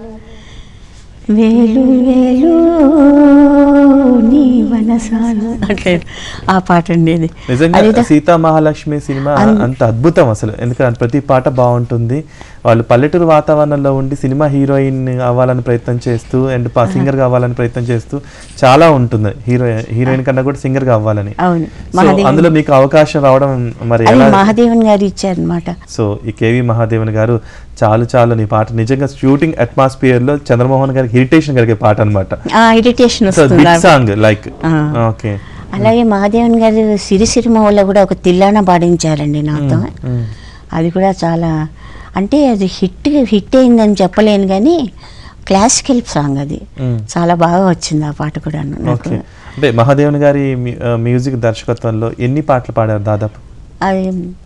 వేలు వేలు నీ వనసాలు అట్లే ఆ పాట ఉండేది నిజంగా అదేదో- సీతా మహాలక్ష్మి సినిమా అంత అద్భుతం అసలు ఎందుకంటే ప్రతి పాట బాగుంటుంది వాళ్ళు పల్లెటూరు వాతావరణంలో ఉండి సినిమా హీరోయిన్ అవ్వాలని ప్రయత్నం చేస్తూ అండ్ సింగర్ కావాలని ప్రయత్నం చేస్తూ చాలా ఉంటుంది హీరో హీరోయిన్ కన్నా కూడా సింగర్ అవ్వాలని అవును సో మహాదేవన్ అందులో మీకు అవకాశం రావడం మరి అది ఎలా మహాదేవన్ గారు ఇచ్చారనమాట సో ఈ కేవి మహాదేవన్ గారు చాలు చాలు నీ పాట నిజంగా షూటింగ్ అట్మాస్ఫియర్ లో చంద్రమోహన్ గారికి ఇరిటేషన్ కలిగే పాట అనమాట ఇరిటేషన్ సో వస్తుంది బిగ్ సాంగ్ లైక్ ఆ. ఓకే అలాగే మహాదేవన్ గారు సిరిసిరిమలో కూడా ఒక తిల్లాన పాడించారండి నాతో అది కూడా చాలా అంటే అది హిట్ హిట్ అయిందని చెప్పలేను కానీ క్లాసికల్ సాంగ్ అది మ్మ్. చాలా బాగా వచ్చింది ఆ పాట కూడా నాకు ఓకే అంటే మహాదేవన్ గారి మ్యూ- ఆ, మ్యూజిక్ దర్శకత్వంలో ఎన్ని పాటలు పాడారు దాదాపు అది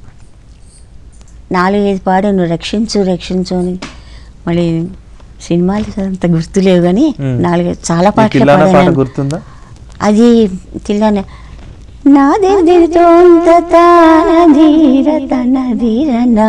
నాలుగైదు పాడాను రక్షించు రక్షించు అని మళ్ళీ సినిమాలు అంత గుర్తులేవు కానీ మ్మ్. నాలుగైదు చాలా మీకు పాటలు ఇల్లానా పాట పాడాను గుర్తుందా అది తిల్లానే నాదే దిరితోంత తాన ధీర తన ధీరనా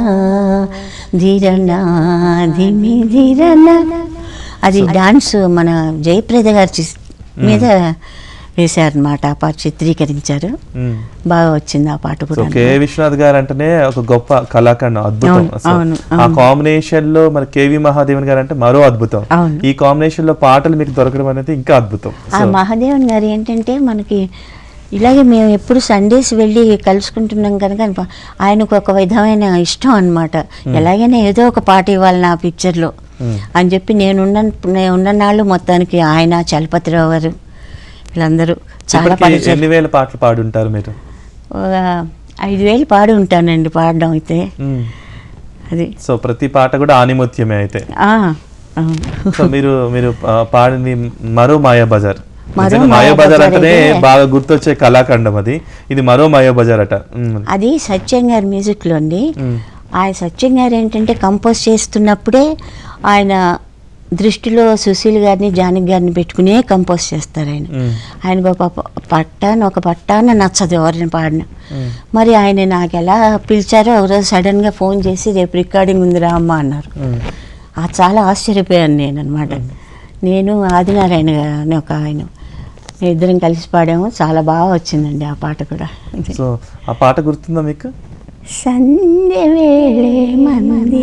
ధీరనా ధిమి ధీరనా అది డాన్స్ మన జయప్రద గారి చి- మీద వేశారనమాట ఆ పాట చిత్రీకరించారు మ్మ్. బాగా వచ్చింది ఆ పాట సో కూడా కే విశ్వనాథ్ గారు అంటేనే ఒక గొప్ప కళాకాండం అద్భుతం అవును, అసలు. అవును, ఆ అవును. కాంబినేషన్ లో మన కేవి మహాదేవన్ గారు అంటే మరో అద్భుతం అవును. ఈ కాంబినేషన్ లో పాటలు మీకు దొరకడం అనేది ఇంకా అద్భుతం ఆ సో మహాదేవన్ గారు ఏంటంటే మనకి ఇలాగే మేము ఎప్పుడు సండేస్ వెళ్ళి కలుసుకుంటున్నాం కనుక ఆయనకు ఒక విధమైన ఇష్టం అన్నమాట ఎలాగైనా ఏదో ఒక పాట ఇవ్వాలి నా పిక్చర్లో అని చెప్పి నేనున్న నేను ఉన్న నాళ్ళు మొత్తానికి ఆయన చలపతిరావు గారు వీళ్ళందరూ చాలా ఇప్పటికి పాడించారు ఎన్ని వేల పాటలు పాడుంటారు మీరు ఒక ఐదు వేలు పాడి ఉంటానండి పాడడం అయితే మ్మ్. అది సో ప్రతి పాట కూడా ఆనిముత్యమే అయితే ఆ, అవును. సో మీరు మీరు ఆ, పాడింది మరో మాయా బజార్ మరో నిజంగా మాయా మాయా బజార్ బజార్ అంటేనే అయితే- బాగా గుర్తొచ్చే కళాఖండం అది ఇది మరో మాయా బజార్ అట మ్మ్. అది సత్యం గారి మ్యూజిక్లో అండి మ్మ్. ఆయన సత్యం గారు ఏంటంటే కంపోజ్ చేస్తున్నప్పుడే ఆయన దృష్టిలో సుశీల్ గారిని జానకి గారిని పెట్టుకునే కంపోజ్ చేస్తారు ఆయన మ్మ్. ఆయనకు ఒక ప- పట్టాన ఒక పట్టాన నచ్చదు ఎవరిని పాడిన మ్మ్. మరి ఆయన నాకు ఎలా పిలిచారో ఒకరోజు సడన్గా ఫోన్ చేసి రేపు రికార్డింగ్ ఉందిరా అమ్మ అన్నారు మ్మ్. ఆ చాలా ఆశ్చర్యపోయాను నేను అనమాట నేను ఆదినారాయణ గారు అని ఒక ఆయన మేము ఇద్దరం కలిసి పాడాము చాలా బాగా వచ్చిందండి ఆ పాట కూడా సో ఆ పాట గుర్తుందా మీకు సంధ్య వేళే మంది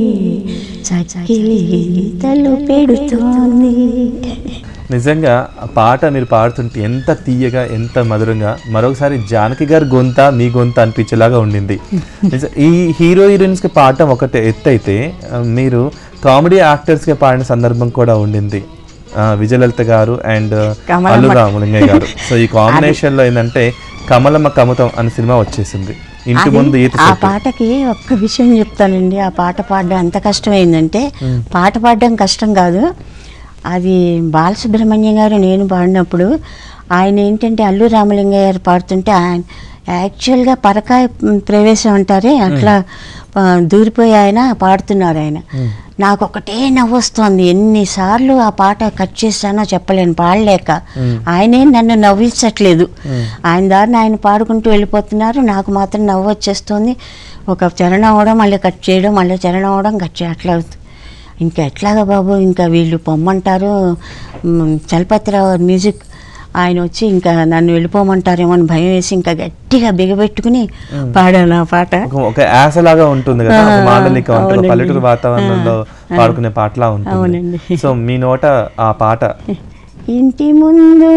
చకిలి గీతలు పెడుతోంది నిజంగా ఆ పాట మీరు పాడుతుంటే ఎంత తీయగా ఎంత మధురంగా మరొకసారి జానకి గారి గొంత మీ గొంత అనిపించేలాగా ఉండింది నిజ- ఈ హీరో హీరోయిన్స్ కి పాడటం ఒకటే ఎత్తు అయితే ఆ, మీరు కామెడీ యాక్టర్స్ కి పాడిన సందర్భం కూడా ఉండింది ఆ, విజయలలిత గారు అండ్ కమలమ్మ. అల్లు రామలింగయ్య గారు సో ఈ కాంబినేషన్ లో ఏంటంటే కమలమ్మ కమతం అనే సినిమా వచ్చేసింది ఇంటి అది- ముందు ఈత ఆ చెట్టు. పాటకి ఒక్క విషయం చెప్తానండి ఆ పాట పాడడం ఎంత కష్టమైందంటే పాట పాడడం కష్టం కాదు అది బాలసుబ్రహ్మణ్యం గారు నేను పాడినప్పుడు ఆయన ఏంటంటే అల్లు రామలింగయ్య గారు పాడుతుంటే ఆయన యాక్చువల్గా పరకాయ ప్రవేశం అంటారే అట్లా ఆ, దూరిపోయి ఆయన పాడుతున్నారు ఆయన నాకు ఒకటే నవ్వొస్తోంది ఎన్నిసార్లు ఆ పాట కట్ చేశానో చెప్పలేను పాడలేక ఆయనే నన్ను నవ్వించట్లేదు ఆయన దారిని ఆయన పాడుకుంటూ వెళ్ళిపోతున్నారు నాకు మాత్రం నవ్వు వచ్చేస్తుంది ఒక చరణం అవడం మళ్ళీ కట్ చేయడం మళ్ళీ చరణం అవడం కట్ చేయ అట్లా అవుతుంది ఇంకా ఎట్లాగా బాబు ఇంకా వీళ్ళు పొమ్మంటారు మ్, చలపతిరావు గారి మ్యూజిక్ ఆయన వచ్చి ఇంకా నన్ను వెళ్ళిపోమంటారేమో అని భయం వేసి ఇంకా గట్టిగా బిగబెట్టుకుని పాడాను ఆ పాట ఒక- ఒక యాసలాగా ఉంటుంది కదా ఒక ఆ, మాండలిక ఉంటుంది అవునండి. పల్లెటూరు వాతావరణంలో ఆ, పాడుకునే పాటలా ఉంటుంది అవునండి. సో మీ నోట ఆ పాట ఇంటి ముందు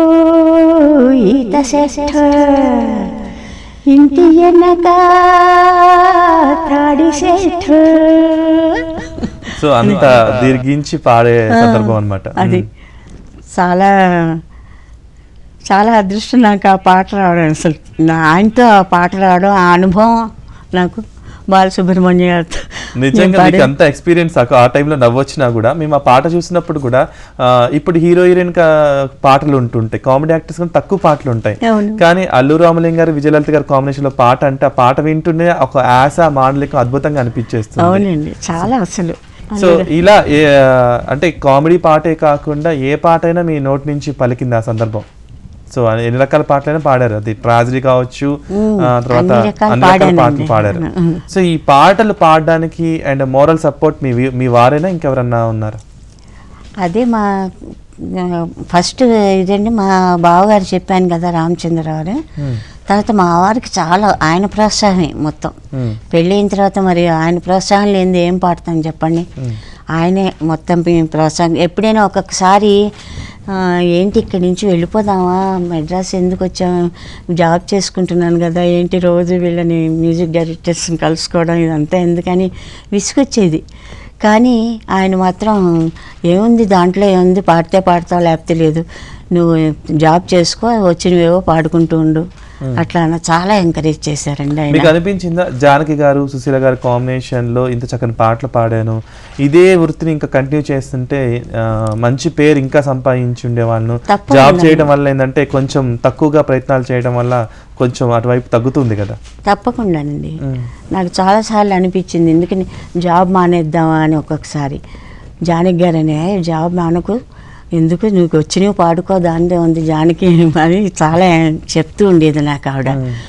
ఈత సెట్ ఇంటి వెనక తాడి సెట్ సో అంత దీర్ఘించి పాడే సందర్భం అనమాట అది చాలా చాలా అదృష్టం నాకు ఆ పాట రావడం అసలు నా ఆయనతో ఆ పాట రావడం ఆ అనుభవం నాకు బాలసుబ్రహ్మణ్య గారితో నేను నిజంగా మీకు పాడే- అంత ఎక్స్పీరియన్స్ ఆ టైంలో నవ్వొచ్చినా కూడా మేము ఆ పాట చూసినప్పుడు కూడా ఆ, ఇప్పుడు హీరో హీరోయిన్ పాటలు ఉంటుంటాయి కామెడీ యాక్టర్స్ కానీ తక్కువ పాటలు ఉంటాయి అవును. కానీ అల్లు రామలింగ గారు విజయలలిత గారి కాంబినేషన్ లో పాట అంటే ఆ పాట వింటూనే ఒక యాస మాండలికం అద్భుతంగా అనిపించేస్తుంది అవునండి చాలా అసలు సో ఇలా ఏ, అంటే కామెడీ పాటే కాకుండా ఏ పాట అయినా మీ నోటి నుంచి పలికింది ఆ సందర్భం సో ఎన్ని రకాల పాటలైనా పాడారు అది ట్రాజడీ కావచ్చు ఆ, తర్వాత అన్ని రకాల అన్ని రకాల పాటలు పాడానండి. పాడారు ఉమ్. సో ఈ పాటలు పాడడానికి అండ్ మోరల్ సపోర్ట్ మీ వి- మీ వారైనా ఇంకెవరన్నా ఉన్నారు అదే మా ఫస్ట్ ఇదండి మా బావగారు చెప్పాను కదా రామచంద్రరావు తర్వాత మా వారికి చాలా ఆయన ప్రోత్సాహమే మొత్తం మ్మ్. పెళ్ళైన తర్వాత మరి ఆయన ప్రోత్సాహం లేనిది ఏం పాడతాం చెప్పండి ఆయనే మొత్తం పి- ప్రోత్సాహం ఎప్పుడైనా ఒక్కొక్కసారి ఆ, ఏంటి ఇక్కడి నుంచి వెళ్ళిపోదామా మెడ్రాస్ ఎందుకు వచ్చాము జాబ్ చేసుకుంటున్నాను కదా ఏంటి రోజు వీళ్ళని మ్యూజిక్ డైరెక్టర్స్ని కలుసుకోవడం ఇదంతా ఎందుకని విసుగొచ్చేది కానీ ఆయన మాత్రం ఏముంది దాంట్లో ఏముంది పాడితే పాడతావు లేకపోతే లేదు నువ్వు జాబ్ చేసుకో వచ్చినవేవో పాడుకుంటూ ఉండు అట్లా అన్న చాలా ఎంకరేజ్ చేశారండి మీకు ఆయన అనిపించిందా జానకి గారు సుశీల గారు కాంబినేషన్ లో ఇంత చక్కని పాటలు పాడాను ఇదే వృత్తిని ఇంకా కంటిన్యూ చేస్తుంటే ఆ, మంచి పేరు ఇంకా సంపాదించి ఉండేవాళ్ళను తప్పకుండా. జాబ్ చేయడం వల్ల ఏంటంటే కొంచెం తక్కువగా ప్రయత్నాలు చేయడం వల్ల కొంచెం అటువైపు తగ్గుతుంది కదా తప్పకుండానండి మ్మ్. నాకు చాలాసార్లు అనిపించింది ఎందుకని జాబ్ మానేద్దామా అని ఒక్కొక్కసారి జానకి గారనే జాబ్ మానకు ఎందుకు నువ్వు వచ్చి నువ్వు పాడుకో దానిదే ఉంది జానకి అని చాలా చెప్తూ ఉండేది నాకు ఆవిడ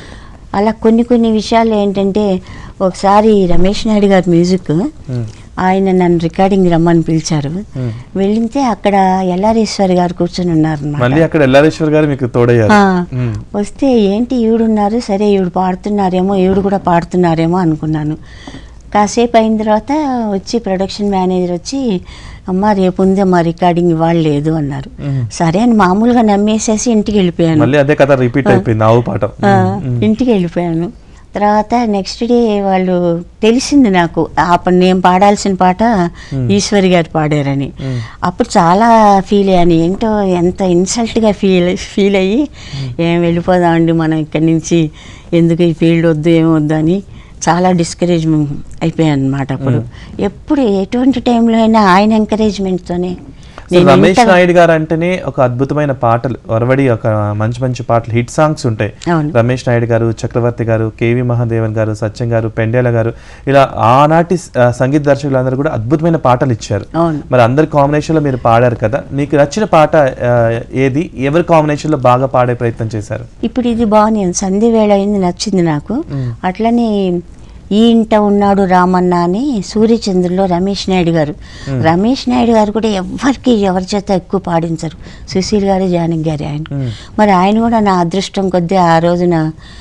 అలా కొన్ని కొన్ని విషయాలు ఏంటంటే ఒకసారి రమేష్ నాయుడు గారి మ్యూజిక్ మ్మ్. ఆయన నన్ను రికార్డింగ్ రమ్మని పిలిచారు మ్మ్. వెళ్ళితే అక్కడ ఎల్లారేశ్వరి గారు కూర్చొని ఉన్నారు మళ్ళీ అక్కడ ఎల్లారేశ్వర్ గారు మీకు తోడయ్యారు మ్మ్. వస్తే ఏంటి ఈవిడున్నారు సరే ఈవిడ పాడుతున్నారేమో ఈవిడ కూడా పాడుతున్నారేమో అనుకున్నాను కాసేపు అయిన తర్వాత వచ్చి ప్రొడక్షన్ మేనేజర్ వచ్చి అమ్మ రేపు ఉందమ్మా రికార్డింగ్ ఇవాళ లేదు అన్నారు మ్మ్. సరే అని మామూలుగా నమ్మేసేసి ఇంటికి వెళ్ళిపోయాను మళ్ళీ అదే కథ రిపీట్ అయిపోయింది ఆవు పాట ఆ, ఇంటికి వెళ్ళిపోయాను తర్వాత నెక్స్ట్ డే వాళ్ళు తెలిసింది నాకు ఆ ప- నేను పాడాల్సిన పాట ఈశ్వరి గారు పాడారని అప్పుడు చాలా ఫీల్ అయ్యాను ఏంటో ఎంత ఇన్సల్ట్గా ఫీల్ ఫీల్ అయ్యి ఏం వెళ్ళిపోదామండి మనం ఇక్కడి నుంచి ఎందుకు ఈ ఫీల్డ్ వద్దు ఏం వద్దు అని చాలా డిస్కరేజ్మెంట్ అయిపోయాను అనమాట అప్పుడు ఎప్పుడు ఎటువంటి టైంలో అయినా ఆయన ఎంకరేజ్మెంట్తోనే సో రమేష్ నాయుడు గారు అంటేనే ఒక అద్భుతమైన పాటలు ఒరవడి ఒక మంచి మంచి పాటలు హిట్ సాంగ్స్ ఉంటాయి అవును. రమేష్ నాయుడు గారు చక్రవర్తి గారు కేవి మహాదేవన్ గారు సత్యం గారు పెండేల గారు ఇలా ఆనాటి ఆ, సంగీత దర్శకులందరూ కూడా అద్భుతమైన పాటలు ఇచ్చారు అవును. మరి అందరి కాంబినేషన్ లో మీరు పాడారు కదా మీకు నచ్చిన పాట ఆ, ఏది ఎవరి కాంబినేషన్ లో బాగా పాడే ప్రయత్నం చేశారు ఇప్పుడు ఇది బాగుంది సంధ్య వేళ అయింది నచ్చింది నాకు అట్లనే ఈ ఇంట ఉన్నాడు రామన్న అని సూర్యచంద్రులో రమేష్ నాయుడు గారు రమేష్ నాయుడు గారు కూడా ఎవరికి ఎవరి చేత ఎక్కువ పాడించరు సుశీల్ గారు జానకి గారు ఆయన మరి ఆయన కూడా నా అదృష్టం కొద్దీ ఆ రోజున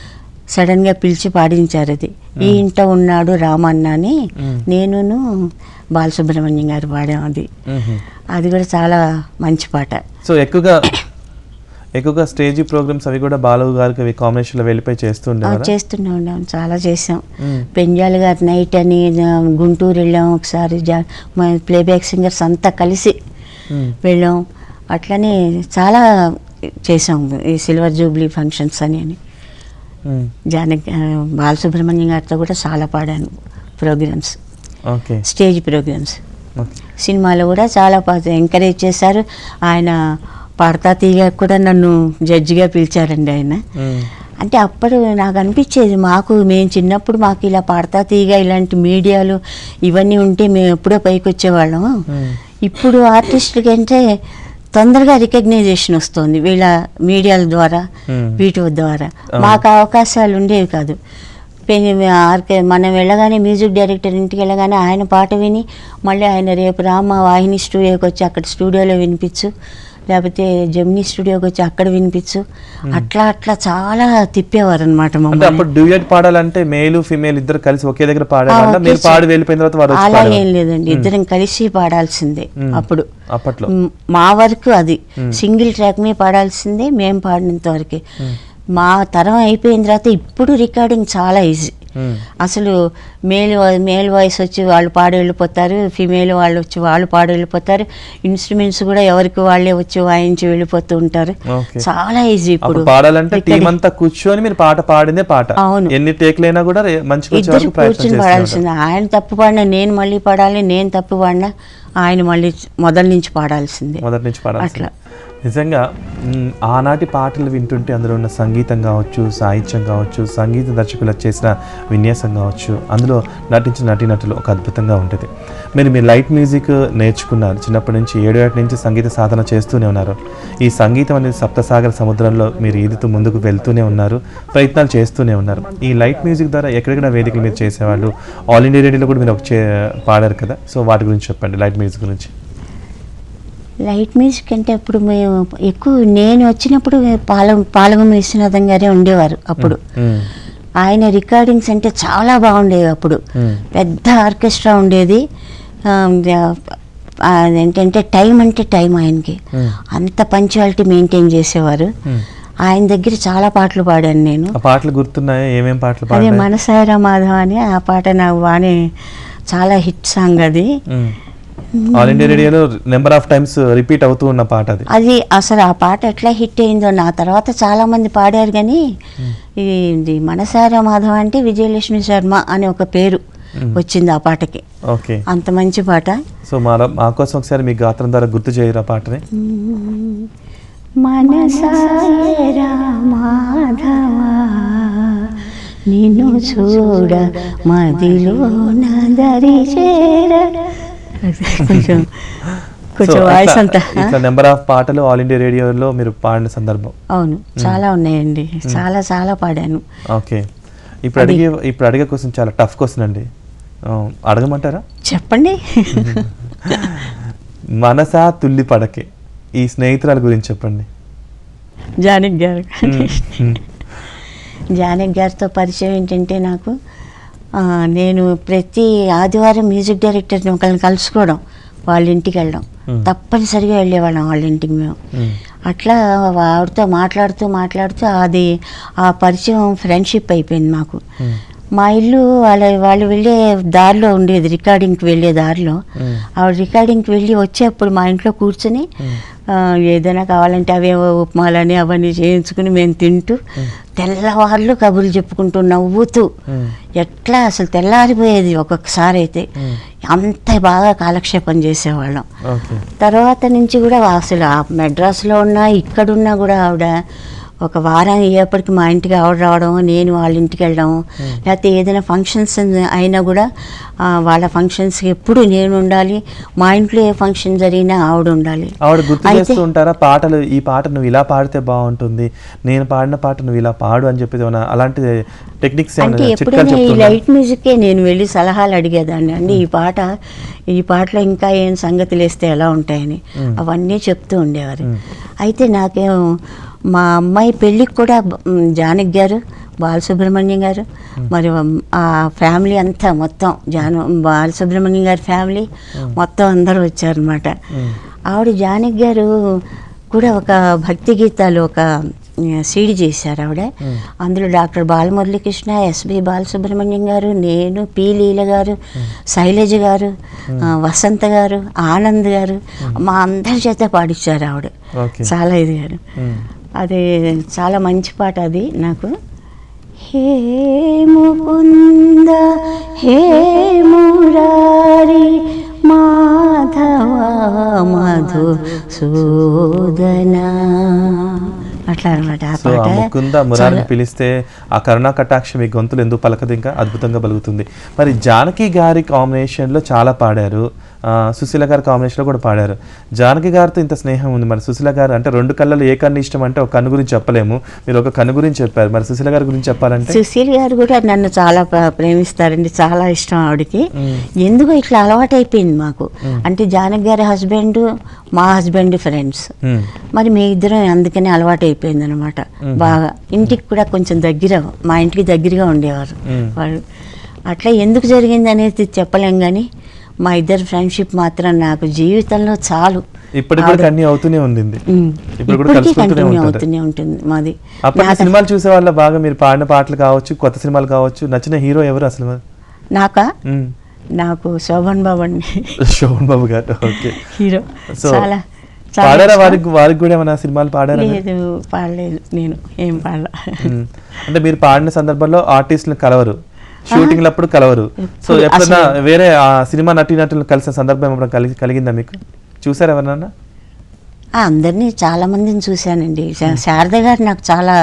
సడన్గా పిలిచి పాడించారు అది ఈ ఇంట ఉన్నాడు రామన్న అని నేనును బాలసుబ్రహ్మణ్యం గారు పాడాం అది అది కూడా చాలా మంచి పాట సో ఎక్కువగా ఎక్కువగా స్టేజ్ ప్రోగ్రామ్స్ అవి కూడా బాలవు గారికి అవి కాంబినేషన్ లో వెళ్ళిపోయి ఆ, చేస్తుండేవారా చేస్తూనే ఉన్నాం చాలా చేసాం మ్మ్. పెంజాల్ గారి నైట్ అని ఆ, గుంటూరు వెళ్ళాం ఒకసారి జా మా ప్లేబ్యాక్ సింగర్స్ అంతా కలిసి మ్మ్. వెళ్ళాం అట్లనే చాలా చేసాం ఈ సిల్వర్ జూబ్లీ ఫంక్షన్స్ అని అని మ్మ్. జానకి ఆ, బాలసుబ్రహ్మణ్యం గారితో కూడా చాలా పాడాను programs okay stage programs okay సినిమాలో కూడా చాలా ఎంకరేజ్ చేశారు ఆయన పాడతా తీగ కూడా నన్ను జడ్జిగా పిలిచారండి ఆయన మ్మ్. అంటే అప్పుడు నాకు అనిపించేది మాకు మేము చిన్నప్పుడు మాకు ఇలా పాడతా తీగ ఇలాంటి మీడియాలు ఇవన్నీ ఉంటే మేము ఎప్పుడో పైకి వచ్చేవాళ్ళం ఇప్పుడు ఆర్టిస్టుల కంటే తొందరగా రికగ్నైజేషన్ వస్తుంది వీళ్ళ మీడియాల ద్వారా Hmm. వీటి ద్వారా మాకు అవకాశాలు ఉండేవి కాదు పె- ఆర్కే మనం వెళ్ళగానే మ్యూజిక్ డైరెక్టర్ ఇంటికి వెళ్ళగానే ఆయన పాట విని మళ్ళీ ఆయన రేపు రామ వాహిని స్టూడియోకి వచ్చి అక్కడ స్టూడియోలో వినిపించు లేకపోతే జమినీ స్టూడియోకి వచ్చి అక్కడ వినిపించు అట్లా అట్లా చాలా తిప్పేవారు అనమాట అంటే మమ్మల్ని అప్పుడు డ్యూయట్ పాడాలంటే మేలు ఫిమేల్ ఇద్దరు కలిసి ఒకే దగ్గర పాడేవాళ్ళ ఆ, మీరు ఒకే పాడి వెళ్ళిపోయిన తర్వాత వాడు వచ్చి అలా ఏం పాడేవాళ్ళు. లేదండి ఇద్దరం కలిసి పాడాల్సిందే మ్మ్. అప్పుడు అప్పట్లో మ్, మా వరకు అది సింగిల్ ట్రాక్ మీద పాడాల్సిందే మేము పాడినంత వరకే మా తరం అయిపోయిన తర్వాత ఇప్పుడు రికార్డింగ్ చాలా ఈజీ మ్మ్. అసలు మేల్ వా- మేల్ వాయిస్ వచ్చి వాళ్ళు పాడి వెళ్ళిపోతారు ఫిమేల్ వాళ్ళు వచ్చి వాళ్ళు పాడి వెళ్ళిపోతారు ఇన్స్ట్రుమెంట్స్ కూడా ఎవరికి వాళ్ళే వచ్చి వాయించి వెళ్ళిపోతూ ఉంటారు ఓకే. చాలా ఈజీ ఇప్పుడు అప్పుడు పాడాలంటే టీం recording. అంతా కూర్చొని మీరు పాట పాడిందే పాట అవును. ఎన్ని టేక్లైనా కూడా రే- మంచిగా వచ్చే ఇద్దరు వరకు ప్రయత్నం కూర్చుని చేస్తూ పాడాల్సిందే ఆయన తప్పు పాడినా నేను మళ్ళీ పాడాలి నేను తప్పు పాడినా ఆయన మళ్ళీ మొదల నుంచి పాడాల్సిందే మొదటి నుంచి పాడాల్సిందే అట్లా. నిజంగా మ్, ఆనాటి పాటలు వింటుంటే అందులో ఉన్న సంగీతం కావచ్చు సాహిత్యం కావచ్చు సంగీత దర్శకులు చేసిన విన్యాసం కావచ్చు అందులో నటించిన నటీనటులు ఒక అద్భుతంగా ఉంటుంది మీరు మీ లైట్ మ్యూజిక్ నేర్చుకున్నారు చిన్నప్పటి నుంచి ఏడు ఏటి నుంచి సంగీత సాధన చేస్తూనే ఉన్నారు ఈ సంగీతం అనేది సప్తసాగర సముద్రంలో మీరు ఈదుతూ ముందుకు వెళ్తూనే ఉన్నారు ప్రయత్నాలు చేస్తూనే ఉన్నారు ఈ లైట్ మ్యూజిక్ ద్వారా ఎక్కడెక్కడ వేదికలు మీరు చేసేవాళ్ళు ఆల్ ఇండియా రేడియోలో కూడా మీరు ఒక చే పాడారు కదా సో వాటి గురించి చెప్పండి లైట్ మ్యూజిక్ గురించి లైట్ మ్యూజిక్ అంటే అప్పుడు మేము ఎక్కువ నేను వచ్చినప్పుడు పాల పాలగం విశ్వనాథం గారే ఉండేవారు అప్పుడు మ్, ఆయన రికార్డింగ్స్ అంటే చాలా బాగుండేవి అప్పుడు మ్. పెద్ద ఆర్కెస్ట్రా ఉండేది ఆ, ఆ, ఏంటంటే టైం అంటే టైం ఆయనకి మ్. అంత పంచువాలిటీ మెయింటైన్ చేసేవారు మ్. ఆయన దగ్గర చాలా పాటలు పాడాను నేను ఆ పాటలు గుర్తున్నాయా ఏమేం పాటలు అదే పాడారు మనసారా మాధవ అని ఆ పాట నాకు బాగానే చాలా హిట్ సాంగ్ అది ఆల్ ఇండియా రేడియోలో నెంబర్ ఆఫ్ టైమ్స్ రిపీట్ అవుతూ ఉన్న పాట అది అది అసలు ఆ పాట ఎట్లా హిట్ అయిందో నా తర్వాత చాలా మంది పాడారు కానీ ఇది ఇది మనసారా మాధవ అంటే విజయలక్ష్మి శర్మ అనే ఒక పేరు వచ్చింది ఆ పాటకి ఓకే అంత మంచి పాట సో మా మా కోసం ఒకసారి మీ గాత్రం ద్వారా గుర్తు చేయరా పాటని మనసారా మాధవ నిన్ను చూడ మదిలో నదరి చేర కొంచెం కొంచెం సో వాయిస్ అట్లా- అంతా ఇట్లా నెంబర్ ఆఫ్ పాటలు ఆల్ ఇండియా రేడియోలో మీరు పాడిన సందర్భం అవును చాలా ఉన్నాయండి చాలా చాలా పాడాను ఓకే ఇప్పుడు అడిగే ఇప్పుడు అడిగే క్వశ్చన్ చాలా టఫ్ క్వశ్చన్ అండి ఆ, అడగమంటారా చెప్పండి మనసా తుల్లి పడకే ఈ స్నేహితురాల గురించి చెప్పండి జానక్ గారు మ్, మ్, జానక్ గారితో పరిచయం ఏంటంటే నాకు ఆ, నేను ప్రతి ఆదివారం మ్యూజిక్ డైరెక్టర్ని ఒకళ్ళని కలుసుకోవడం వాళ్ళ ఇంటికి వెళ్ళడం Hmm. తప్పనిసరిగా వెళ్ళేవాళ్ళం వాళ్ళ ఇంటికి మేము మ్, అట్లా ఆవిడతో మాట్లాడుతూ మాట్లాడుతూ అది ఆ పరిచయం ఫ్రెండ్షిప్ అయిపోయింది మాకు మ్, మా ఇల్లు వాళ్ళ వాళ్ళు వెళ్ళే దారిలో ఉండేది రికార్డింగ్కి వెళ్ళే దారిలో మ్, ఆవిడ రికార్డింగ్కి వెళ్ళి వచ్చేప్పుడు మా ఇంట్లో కూర్చొని మ్. ఆ, ఏదైనా కావాలంటే అవేవో ఉప్మాలని అవన్నీ చేయించుకుని మేము తింటూ తెల్లవార్లు కబుర్లు చెప్పుకుంటూ నవ్వుతూ మ్, ఎట్లా అసలు తెల్లారిపోయేది ఒక్కొక్కసారి అయితే మ్. అంత బాగా కాలక్షేపం చేసేవాళ్ళం ఓకే తర్వాత నుంచి కూడా అసలు ఆ మెడ్రాస్లో ఉన్నా ఇక్కడున్నా కూడా ఆవిడ ఒక వారం అయ్యేప్పటికి మా ఇంటికి ఆవిడ రావడం నేను వాళ్ళ ఇంటికి వెళ్ళడం లేకపోతే ఏదైనా ఫంక్షన్స్ అయినా కూడా ఆ, వాళ్ళ ఫంక్షన్స్కి ఎప్పుడు నేను ఉండాలి మా ఇంట్లో ఏ ఫంక్షన్ జరిగినా ఆవిడ ఉండాలి ఆవిడ గుర్తు అయితే- చేస్తూ ఉంటారా పాటలు ఈ పాట నువ్వు ఇలా పాడితే బాగుంటుంది నేను పాడిన పాట నువ్వు ఇలా పాడు అని చెప్పేది ఏమైనా అలాంటి టెక్నిక్స్ అంటే ఏమైనా చిట్కాలు ఎప్పుడైనా ఈ చెప్తున్నా లైట్ మ్యూజిక్కే నేను వెళ్ళి సలహాలు అడిగేదాన్ని అండి ఈ పాట ఈ పాటలో ఇంకా ఏం సంగతులు వేస్తే ఎలా ఉంటాయని అవన్నీ చెప్తూ ఉండేవారు అయితే నాకేం మా అమ్మాయి పెళ్ళికి కూడా మ్, జానకి గారు బాలసుబ్రహ్మణ్యం గారు మరి ఆ ఫ్యామిలీ అంతా మొత్తం జాను బాలసుబ్రహ్మణ్యం గారి ఫ్యామిలీ మొత్తం అందరూ వచ్చారనమాట ఆవిడ జానకి గారు కూడా ఒక భక్తి గీతాలు ఒక సీడీ చేశారు ఆవిడ అందులో డాక్టర్ బాలమురళీకృష్ణ ఎస్బి బాలసుబ్రహ్మణ్యం గారు నేను పి లీల గారు శైలజ గారు ఆ, వసంత గారు ఆనంద్ గారు మా అందరి చేత పాడించారు ఆవిడ ఓకే చాలా ఇది గారు మ్. అది చాలా మంచి పాట అది నాకు హే ముకుంద హే మురారి మాధవ మధు సూదన అట్లా అనమాట ఆ సో ఆ పాట ముకుంద మురారిని పిలిస్తే ఆ కరుణా కటాక్షం మీ గొంతులు ఎందుకు పలకదు ఇంకా అద్భుతంగా పలుకుతుంది మరి జానకి గారి కాంబినేషన్లో చాలా పాడారు ఆ, సుశీల గారి కాంబినేషన్లో కూడా పాడారు జానకి గారితో ఇంత స్నేహం ఉంది మరి సుశీల గారు అంటే రెండు కళ్ళలో ఏ కన్ను ఇష్టం అంటే ఒక కన్ను గురించి చెప్పలేము మీరు ఒక కన్ను గురించి చెప్పారు మరి సుశీల గారి గురించి చెప్పాలంటే సుశీల్ గారు కూడా నన్ను చాలా ప్ర- ప్రేమిస్తారండి చాలా ఇష్టం ఆవిడకి ఎందుకో ఇట్లా అలవాటైపోయింది మాకు అంటే జానకి గారి హస్బెండ్ మా హస్బెండ్ ఫ్రెండ్స్ మ్, మరి మీ ఇద్దరం అందుకని అలవాటు అయిపోయింది అనమాట బాగా ఇంటికి కూడా కొంచెం దగ్గర మా ఇంటికి దగ్గరగా ఉండేవారు మ్మ్. వాళ్ళు అట్లా ఎందుకు జరిగింది అనేది చెప్పలేం కానీ మా ఇద్దరు ఫ్రెండ్షిప్ మాత్రం నాకు జీవితంలో చాలు ఇప్పటికి కూడా కన్నీ అవుతూనే ఉండింది మ్మ్. ఇప్పుడు కూడా ఇప్పటికీ కలుసుకుంటూనే కంటిన్యూ ఉంటారు అవుతూనే ఉంటుంది మాది అప్పటి నాకు- సినిమాలు చూసే వాళ్ళ బాగా మీరు పాడిన పాటలు కావచ్చు కొత్త సినిమాలు కావచ్చు నచ్చిన హీరో ఎవరు అసలు నాకా మ్. నాకు శోభన్ బాబు అండి శోభన్ బాబు గారు ఓకే హీరో సో చాలా పాడారా ఇష్టం. వారికి వారికి కూడా ఏమైనా సినిమాలు పాడారా లేదు పాడలేదు నేను ఏం పాడలా మ్మ్. అంటే మీరు పాడిన సందర్భంలో ఆర్టిస్టులను కలవరు షూటింగ్ అప్పుడు కలవరు సో ఇప్పుడు ఎప్పుడన్నా అసలు- వేరే ఆ సినిమా నటీ నటులను కలిసిన సందర్భం ఎప్పుడైనా కలిగి కలిగిందా మీకు చూసారా ఎవరన్నా ఆ, అందరినీ చాలా మందిని చూశానండి శా- శారద గారు నాకు చాలా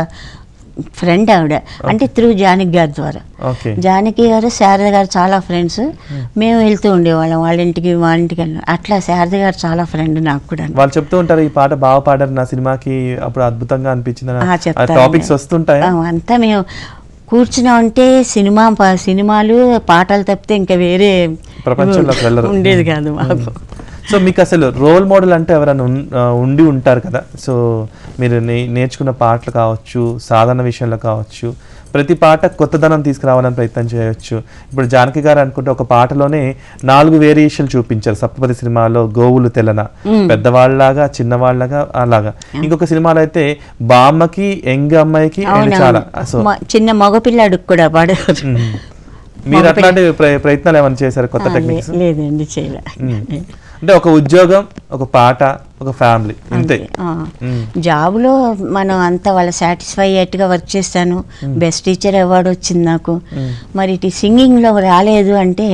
ఫ్రెండ్ ఆవిడ అంటే త్రూ జానకి గారి ద్వారా ఓకే జానకి గారు శారద గారు చాలా ఫ్రెండ్స్ మేము వెళ్తూ ఉండేవాళ్ళం వాళ్ళ ఇంటికి వాళ్ళ ఇంటికి వెళ్ళి అట్లా శారద గారు చాలా ఫ్రెండ్ నాకు కూడా వాళ్ళు చెప్తూ ఉంటారు ఈ పాట బాగా పాడారు నా సినిమాకి అప్పుడు అద్భుతంగా అనిపించింది ఆ, చెప్తారండి. టాపిక్స్ వస్తుంటాయా ఆ, అంతా మేము కూర్చున్నా ఉంటే సినిమా ప- సినిమాలు పాటలు తప్పితే ఇంకా వేరే ప్రపంచంలోకి వెళ్ళరు ఉండేది కాదు మాకు సో మీకు అసలు రోల్ మోడల్ అంటే ఎవరైనా ఉన్- ఆ, ఉండి ఉంటారు కదా సో మీరు నే- నేర్చుకున్న పాటలు కావచ్చు సాధారణ విషయంలో కావచ్చు ప్రతి పాట కొత్తదనం తీసుకురావాలని ప్రయత్నం చేయొచ్చు ఇప్పుడు జానకి గారు అనుకుంటే ఒక పాటలోనే నాలుగు వేరియేషన్లు చూపించారు సప్తపది సినిమాలో గోవులు తెలన పెద్దవాళ్ళలాగా చిన్నవాళ్ళగా అలాగా ఇంకొక సినిమాలో అయితే బామ్మకి యంగ్ అమ్మాయికి and చాలా సో అవునవును మ- చిన్న మగపిల్లాడికి కూడా పాడేవారు మ్మ్. మీరు అట్లాంటి ప్ర- ప్రయత్నాలు ఏమైనా చేశారు కొత్త ఆ, లే- టెక్నిక్స్ లేదండి చేయలే అంటే ఒక ఉద్యోగం ఒక పాట ఒక ఫ్యామిలీ అంతే ఆ. మ్మ్. జాబ్లో మనం అంతా వాళ్ళ సాటిస్ఫై అయ్యేట్టుగా వర్క్ చేస్తాను బెస్ట్ టీచర్ అవార్డు వచ్చింది నాకు మరి ఇటు సింగింగ్లో రాలేదు అంటే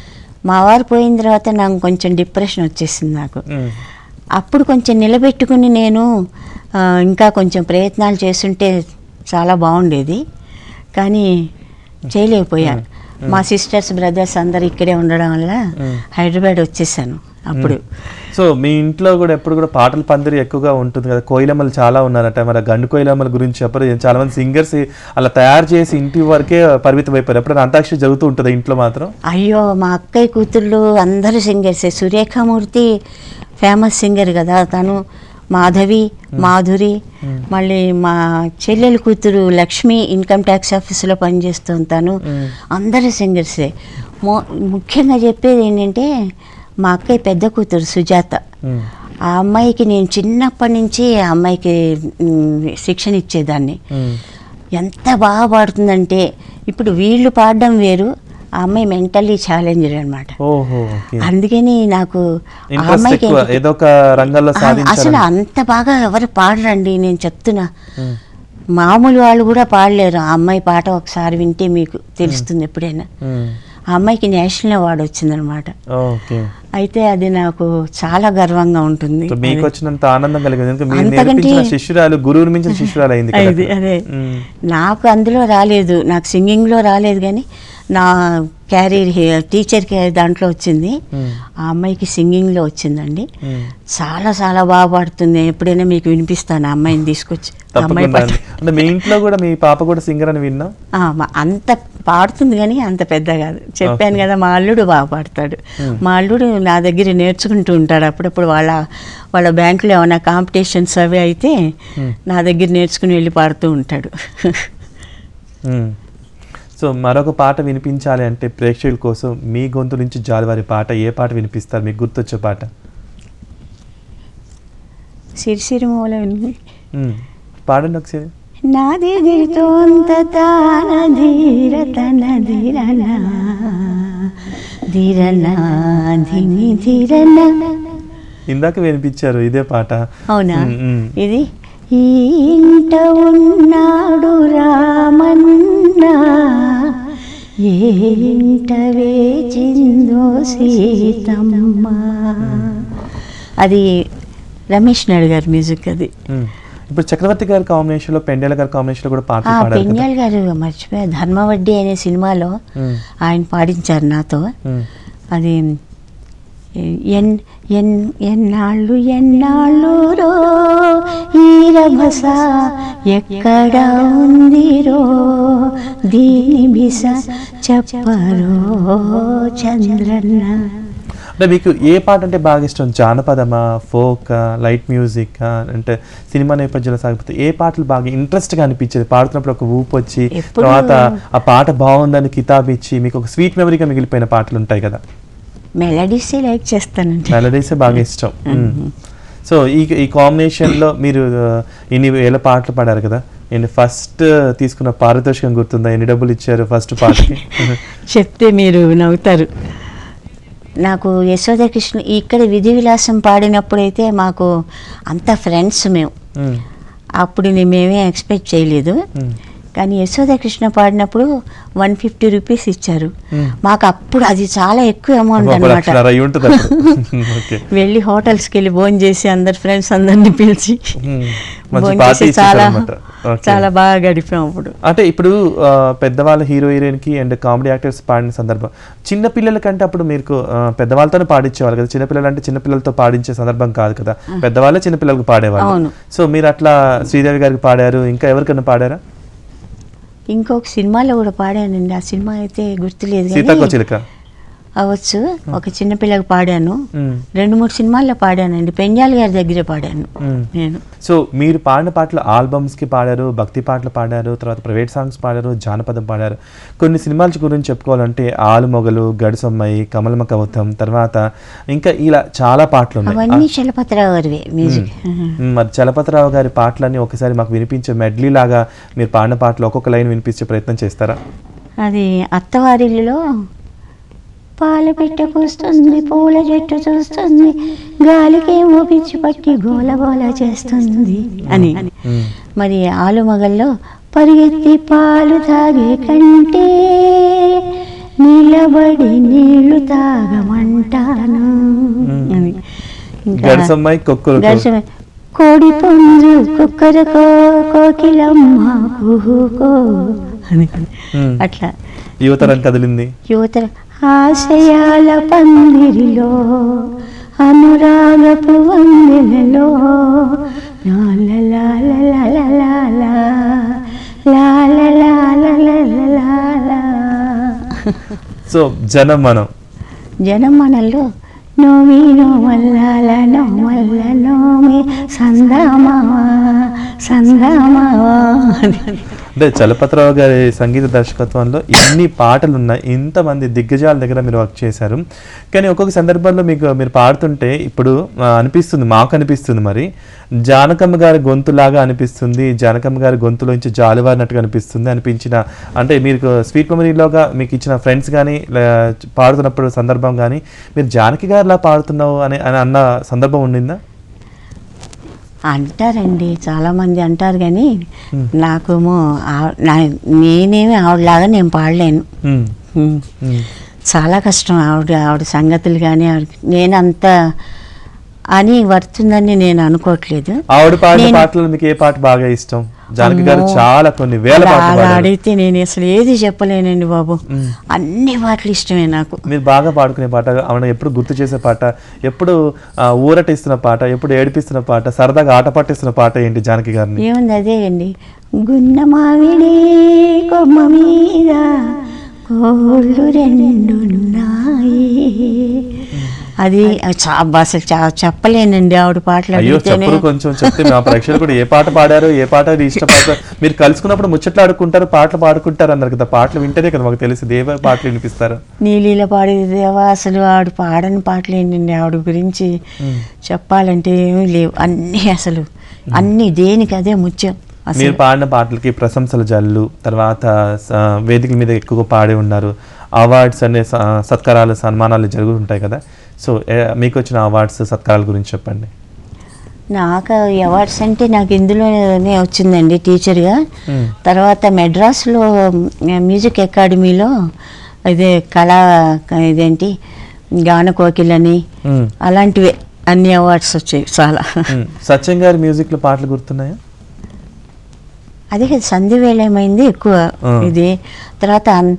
మా వారు పోయిన తర్వాత నాకు కొంచెం డిప్రెషన్ వచ్చేసింది నాకు మ్మ్. అప్పుడు కొంచెం నిలబెట్టుకుని నేను ఆ, ఇంకా కొంచెం ప్రయత్నాలు చేస్తుంటే చాలా బాగుండేది కానీ చేయలేకపోయాను మా సిస్టర్స్ బ్రదర్స్ అందరు ఇక్కడే ఉండడం వల్ల హైదరాబాద్ వచ్చేసాను అప్పుడు సో మీ ఇంట్లో కూడా ఎప్పుడు కూడా పాటల పందిరి ఎక్కువగా ఉంటుంది కదా కోయిలమ్మలు చాలా ఉన్నారట మరి ఆ గండు కోయిలమ్మల గురించి చెప్పరు చాలా మంది సింగర్స్ అలా తయారు చేసి ఇంటి వరకే పరిమితం అయిపోయారు ఎప్పుడైనా అంతాక్షరి జరుగుతూ ఉంటుంది ఇంట్లో మాత్రం అయ్యో మా అక్కయ్య కూతుళ్ళు అందరూ సింగర్సే సురేఖామూర్తి ఫేమస్ సింగర్ కదా తను మాధవి మాధురి మళ్ళీ మా చెల్లెలు కూతురు లక్ష్మి ఇన్కమ్ ట్యాక్స్ ఆఫీసులో పనిచేస్తుంది తను అందరూ సింగర్సే మో ముఖ్యంగా చెప్పేది ఏంటంటే మా అక్కయ్య పెద్ద కూతురు సుజాత మ్మ్. ఆ అమ్మాయికి నేను చిన్నప్పటి నుంచి ఆ అమ్మాయికి మ్, శిక్షణ ఇచ్చేదాన్ని మ్మ్. ఎంత బాగా పాడుతుందంటే ఇప్పుడు వీళ్ళు పాడడం వేరు ఆ అమ్మాయి మెంటల్లీ ఛాలెంజర్ అనమాట ఓహో ఓకే అందుకని నాకు ఆ ఇంట్రెస్ట్ అమ్మాయికి ఎక్కువ ఏంటి- ఏదో ఒక రంగంలో ఆ, అసలు సాధించాలి అంత బాగా ఎవరు పాడరండి నేను చెప్తున్నా మామూలు వాళ్ళు కూడా పాడలేరు ఆ అమ్మాయి పాట ఒకసారి వింటే మీకు తెలుస్తుంది ఎప్పుడైనా ఆ అమ్మాయికి నేషనల్ అవార్డు వచ్చిందనమాట ఓకే అయితే అది నాకు చాలా గర్వంగా ఉంటుంది సో మీకు వచ్చినంత ఆనందం కలిగింది ఎందుకంటే మీరు అంతకంటే- నేర్పించిన శిష్యురాలు గురువుని మించిన శిష్యురాలు అయింది కదా. అది అదే మ్మ్. నాకు అందులో రాలేదు నాకు సింగింగ్లో రాలేదు కానీ నా క్యారీర్ టీచర్ దాంట్లో వచ్చింది మ్మ్. ఆ అమ్మాయికి సింగింగ్లో వచ్చిందండి మ్మ్. చాలా చాలా బాగా పాడుతుంది ఎప్పుడైనా మీకు వినిపిస్తాను ఆ అమ్మాయిని తీసుకొచ్చి ఆ అమ్మాయి తప్పకుండా పాట అండి. అంటే మీ ఇంట్లో కూడా మీ పాప కూడా సింగర్ అని విన్నాం ఆ, మా- అంత పాడుతుంది కానీ అంత పెద్ద కాదు చెప్పాను కదా మా అల్లుడు బాగా పాడతాడు మా అల్లుడు నా దగ్గర నేర్చుకుంటూ ఉంటాడు అప్పుడప్పుడు వాళ్ళ వాళ్ళ బ్యాంకులో ఏమైనా కాంపిటీషన్స్ అవి అయితే నా దగ్గర నేర్చుకుని వెళ్ళి పాడుతూ ఉంటాడు మ్మ్. సో మరొక పాట వినిపించాలి అంటే ప్రేక్షకుల కోసం మీ గొంతు నుంచి జాలివారి పాట ఏ పాట వినిపిస్తారు మీకు గుర్తొచ్చే పాట సిరిసిరి మూల మ్మ్. పాడండి ఒకసారి నాది దిరితోంత తాన ధీర తన ధీరన ధీరన ధిమి ధీరన ఇందాక వినిపించారు ఇదే పాట అవునా మ్మ్, మ్మ్. ఇది ఈ ఇంట ఉన్నాడు రామన్నా ఏ ఇంట వేచిందో సీతమ్మ అది రమేష్ నాయుడు గారి మ్యూజిక్ అది మ్మ్. ఇప్పుడు చక్రవర్తి గారి కాంబినేషన్ లో పెండేల గారి కాంబినేషన్ లో కూడా ఆ పాటలు పాడారు కదా పెన్యాల్ గారు మర్చిపోయా ధర్మవడ్డీ అనే సినిమాలో మ్మ్. ఆయన పాడించారు నాతో మ్మ్. అది ఎన్ ఎన్ ఎన్నాళ్ళు ఎన్నాళ్ళు రో ఈరభస ఎక్కడ ఉందిరో దీని బిస చెప్పరో చంద్రన్న అంటే మీకు ఏ పాట అంటే బాగా ఇష్టం జానపదమా ఫోక్ లైట్ మ్యూజిక్ అంటే సినిమా నేపథ్యంలో సాగిపోతే ఏ పాటలు బాగా ఇంట్రెస్ట్ గా అనిపించేది పాడుతున్నప్పుడు ఒక ఊపు వచ్చి ఎప్పుడు- తర్వాత ఆ పాట బాగుందని కితాబ్ ఇచ్చి మీకు ఒక స్వీట్ మెమరీగా మిగిలిపోయిన పాటలు ఉంటాయి కదా మెలడీసే లైక్ చేస్తానండి మెలడీసే బాగా ఇష్టం సో ఈ ఈ కాంబినేషన్ లో మీరు ఆ, ఇన్ని వేల పాటలు పాడారు కదా నేను ఫస్ట్ తీసుకున్న పారితోషికం గుర్తుందా ఎన్ని డబ్బులు ఇచ్చారు ఫస్ట్ పాటకి చెప్తే మీరు నవ్వుతారు నాకు యశోద కృష్ణ ఇక్కడ విధి విలాసం పాడినప్పుడైతే మాకు అంత ఫ్రెండ్స్ మేము మ్మ్. అప్పుడు నే- మేమే ఎక్స్పెక్ట్ చేయలేదు మ్మ్. కానీ యశోద కృష్ణ పాడినప్పుడు వన్ ఫిఫ్టీ రూపీస్ ఇచ్చారు మాకు అప్పుడు అది చాలా ఎక్కువ అమౌంట్ అప్పుడు అనమాట లక్షన్నర అయి ఉంటుంది అప్పుడు. ఓకే వెళ్ళి హోటల్స్కి వెళ్ళి భోజనం చేసి అందరు ఫ్రెండ్స్ అందరిని పిలిచి మ్మ్. మంచి భోంచేసి పార్టీ చాలా ఇచ్చేసారన్నమాట. ఓకే. చాలా బాగా గడిపాం అప్పుడు అంటే ఇప్పుడు ఆ, పెద్దవాళ్ళ హీరో హీరోయిన్ కి అండ్ కామెడీ యాక్టర్స్ పాడిన సందర్భం చిన్న పిల్లల కంటే అప్పుడు మీరు ఆ, పెద్దవాళ్ళతోనే పాడించేవాళ్ళు కదా చిన్న పిల్లలు అంటే చిన్న పిల్లలతో పాడించే సందర్భం కాదు కదా పెద్దవాళ్ళే చిన్న పిల్లలకు పాడేవాళ్ళు అవును. సో మీరు అట్లా శ్రీదేవి గారికి పాడారు ఇంకా ఎవరికైనా పాడారా ఇంకొక సినిమాలో కూడా పాడానండి ఆ సినిమా అయితే గుర్తులేదు సీతాకో కానీ చిలుక అవ్వచ్చు ఒక చిన్న పిల్లకి పాడాను మ్మ్. రెండు మూడు సినిమాల్లో పాడానండి పెంజాల్ గారి దగ్గరే పాడాను మ్మ్. నేను సో మీరు పాడిన పాటలు ఆల్బమ్స్ కి పాడారు భక్తి పాటలు పాడారు తర్వాత ప్రైవేట్ సాంగ్స్ పాడారు జానపదం పాడారు కొన్ని సినిమాల గురించి చెప్పుకోవాలంటే ఆలుమొగలు గడిసొమ్మాయి కమలమ కవతం తర్వాత ఇంకా ఇలా చాలా పాటలు ఉన్నాయి అవన్నీ చలపతిరావు గారివే మ్యూజిక్ మ్మ్. మరి చలపతిరావు గారి పాటలన్నీ ఒకసారి మాకు వినిపించే మెడ్లీ లాగా మీరు పాడిన పాటలు ఒక్కొక్క లైన్ వినిపించే ప్రయత్నం చేస్తారా అది అత్తవారిల్లులో పాల పెట్టకొస్తుంది పూల చెట్టు చూస్తుంది గాలికేమో పిచ్చి పట్టి గోల గోల చేస్తుంది అని మ్మ్. మరి ఆలుమగల్లో పరిగెత్తి పాలు తాగే కంటే నిలబడి నీళ్లు తాగమంటాను అని ఇంకా గడిసొమ్మాయి కొక్కులు గడిసె కోడి పుంజు కుక్కరకో కోకిలమ్మ కుహుకో అని మ్మ్. అట్లా యువతరం కదిలింది యువత ఆశయాల పందిరిలో అనురాగపు వందెలలో సో జనం మనం జనం మనల్లో నోమి నోమల్లాల నోమల్ల నోమి సందామావా సందామావా అని అంటే చలపతిరావు గారి సంగీత దర్శకత్వంలో ఇన్ని పాటలు ఉన్నాయి ఇంతమంది దిగ్గజాల దగ్గర మీరు వర్క్ చేశారు కానీ ఒక్కొక్క సందర్భంలో మీకు మీరు పాడుతుంటే ఇప్పుడు ఆ, అనిపిస్తుంది మాకు అనిపిస్తుంది మరి జానకమ్మ గారి గొంతులాగా అనిపిస్తుంది జానకమ్మ గారి గొంతులోంచి జాలువారినట్టుగా అనిపిస్తుంది అనిపించిన అంటే మీకు స్వీట్ మెమరీలోగా మీకు ఇచ్చిన ఫ్రెండ్స్ కానీ పాడుతున్నప్పుడు సందర్భం కానీ మీరు జానకి గారిలా పాడుతున్నావు అని అని అన్న సందర్భం ఉండిందా అంటారండి చాలా మంది అంటారు కానీ నాకేమో ఆ- నా నేనేమి ఆవిడలాగా నేను పాడలేను ఉమ్, ఉమ్. ఉమ్. చాలా కష్టం ఆవిడ ఆవిడ సంగతులు కానీ ఆవిడ నేను అంత అని వర్తుందని నేను అనుకోవట్లేదు ఆవిడ పాడిన నేను- పాటలు మీకు ఏ పాట బాగా ఇష్టం జానకి గారు అమ్మో. చాలా కొన్ని వేల అలా- పాటలు అలా పాడారు అడిగితే నేను అసలు ఏది చెప్పలేనండి బాబు అన్ని పాటలు ఇష్టమే నాకు మీరు బాగా పాడుకునే పాట ఆమెను ఎప్పుడు గుర్తు చేసే పాట ఎప్పుడు ఆ, ఊరటిస్తున్న పాట ఎప్పుడు ఏడిపిస్తున్న పాట సరదాగా ఆట పట్టిస్తున్న పాట ఏంటి జానకి గారిని ఏముంది అదే అండి గున్న మామిడి కొమ్మ మీద కోళ్ళు రెండున్నాయి అది చా- అసలు చా- చెప్పలేనండి ఆవిడ పాటలు అయ్యో అడిగితేనే చెప్పరు కొంచెం చెప్తే మా ప్రేక్షకులు కూడా ఏ పాట పాడారు ఏ పాట ఇష్టపడతారు మీరు కలుసుకున్నప్పుడు ముచ్చట్లు ఆడుకుంటారు పాటలు పాడుకుంటారు అన్నారు కదా పాటలు వింటేనే కదా మాకు తెలిసి దేవ పాటలు వినిపిస్తారు నీలీల పాడే దేవా అసలు ఆవిడ పాడని పాటలు ఏంటండి ఆవిడ గురించి చెప్పాలంటే ఏమీ లేవు అన్నీ అసలు అన్ని దేనికి అదే ముత్యం అసలు మీరు పాడిన పాటలకి ప్రశంసల జల్లు తర్వాత స- వేదికల మీద ఎక్కువగా పాడి ఉన్నారు అవార్డ్స్ అనే స- సత్కారాలు సన్మానాలు జరుగుతుంటాయి కదా సో ఏ- మీకు వచ్చిన అవార్డ్స్ సత్కారాల గురించి చెప్పండి నాకు అవార్డ్స్ అంటే నాకు ఇందులోనే వచ్చిందండి టీచర్గా మ్మ్. తర్వాత మెడ్రాస్లో మ్యూజిక్ అకాడమీలో ఇదే కళా ఇదేంటి గాన కోకిలని మ్మ్. అలాంటివే అన్ని అవార్డ్స్ వచ్చాయి చాలా మ్మ్. సత్యం గారి మ్యూజిక్ లో పాటలు గుర్తున్నాయా అదే కదా సంధి వేళ ఏమైంది ఎక్కువ ఆ. ఇది తర్వాత అన్-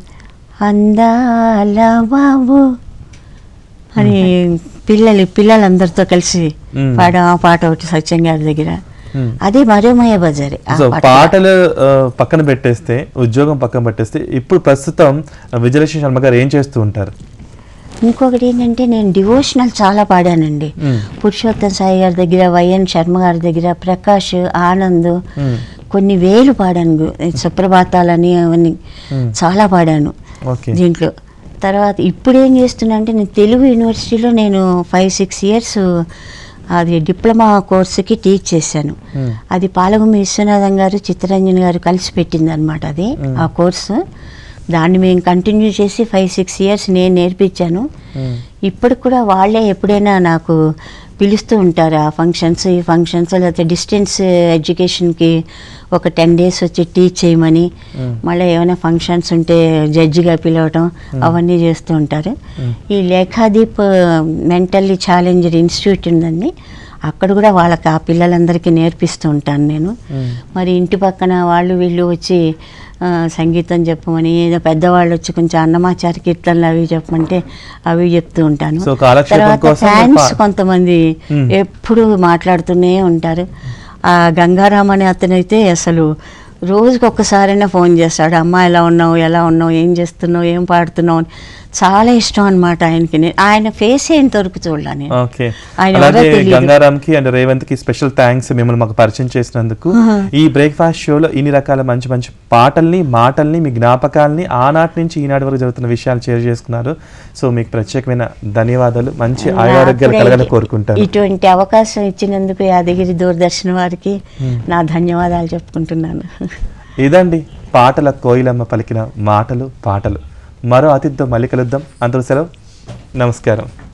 అందాల బాబు అని పిల్లలు పిల్లలందరితో కలిసి మ్మ్. పాడ ఆ పాట ఒకటి సత్యం గారి దగ్గర మ్మ్. అదే మరోమయ బజారే ఆ సో పాట. పాటలు ఆ, పక్కన పెట్టేస్తే ఉద్యోగం పక్కన పెట్టేస్తే ఇప్పుడు ప్రస్తుతం విజయలక్ష్మి శర్మ గారు ఏం చేస్తూ ఉంటారు ఇంకొకటి ఏంటంటే నేను డివోషనల్ చాలా పాడానండి మ్మ్. పురుషోత్తం సాయి గారి దగ్గర వైఎన్ శర్మ గారి దగ్గర ప్రకాష్ ఆనంద్ మ్మ్. కొన్ని వేలు పాడాను గు- సుప్రభాతాలని అవన్నీ మ్మ్. చాలా పాడాను ఓకే దీంట్లో తర్వాత ఇప్పుడు ఏం చేస్తున్నా అంటే నేను తెలుగు యూనివర్సిటీలో నేను ఫైవ్ సిక్స్ ఇయర్స్ అది డిప్లొమా కోర్సుకి టీచ్ చేశాను మ్మ్. అది పాలగుమి విశ్వనాథం గారు చిత్తరంజన్ గారు కలిసి పెట్టింది అనమాట అది ఆ కోర్సు దాన్ని మేము కంటిన్యూ చేసి ఫైవ్ సిక్స్ ఇయర్స్ నేను నేర్పించాను మ్మ్. ఇప్పటికి కూడా వాళ్ళే ఎప్పుడైనా నాకు పిలుస్తూ ఉంటారు ఆ ఫంక్షన్స్ ఈ ఫంక్షన్స్ లేకపోతే డిస్టెన్స్ ఎడ్యుకేషన్కి ఒక టెన్ డేస్ వచ్చి టీచ్ చేయమని మళ్ళీ ఏమైనా ఫంక్షన్స్ ఉంటే జడ్జిగా పిలవటం అవన్నీ చేస్తూ ఉంటారు ఈ లేఖాదీప్ మెంటల్లీ ఛాలెంజ్డ్ ఇన్స్టిట్యూట్ ఉందండి అక్కడ కూడా వాళ్ళకి ఆ పిల్లలందరికీ నేర్పిస్తూ ఉంటాను నేను మరి ఇంటి పక్కన వాళ్ళు వీళ్ళు వచ్చి ఆ, సంగీతం చెప్పమని ఏదో పెద్దవాళ్ళు వచ్చి కొంచెం అన్నమాచారి కీర్తనలు అవి చెప్పమంటే అవి చెప్తూ ఉంటాను So, కాలక్షేపం తర్వాత కోసం ఫ్యాన్స్ పా- కొంతమంది మ్మ్. ఎప్పుడు మాట్లాడుతూనే ఉంటారు ఆ గంగారాం అనే అతనైతే అసలు రోజుకి ఒక్కసారైనా ఫోన్ చేస్తాడు అమ్మ ఎలా ఉన్నావు ఎలా ఉన్నావు ఏం చేస్తున్నావు ఏం పాడుతున్నావు అని చాలా ఇష్టం అనమాట ఆయనకి నే- ఆయన ఫేస్ ఏం దొరికి చూడలా నేను ఓకే ఆయన అలాగే ఎవరో తెలీదు. గంగారాం కి అండ్ రేవంత్ కి స్పెషల్ థ్యాంక్స్ మిమ్మల్ని మాకు పరిచయం చేసినందుకు ఈ బ్రేక్ఫాస్ట్ షోలో ఇన్ని రకాల మంచి మంచి పాటల్ని మాటల్ని మీ జ్ఞాపకాల్ని ఆనాటి నుంచి ఈనాటి వరకు జరుగుతున్న విషయాలు షేర్ చేసుకున్నారు సో మీకు ప్రత్యేకమైన ధన్యవాదాలు మంచి ఆరోగ్యాలు నాకు కలగాలని ఇటు- కోరుకుంటాను ఇటువంటి అవకాశం ఇచ్చినందుకు యాదగిరి దూరదర్శన్ వారికి నా ధన్యవాదాలు చెప్పుకుంటున్నాను ఇదండి పాటల కోయిలమ్మ పలికిన మాటలు పాటలు మరో అతిథితో మళ్ళీ కలుద్దాం అందరూ సెలవు నమస్కారం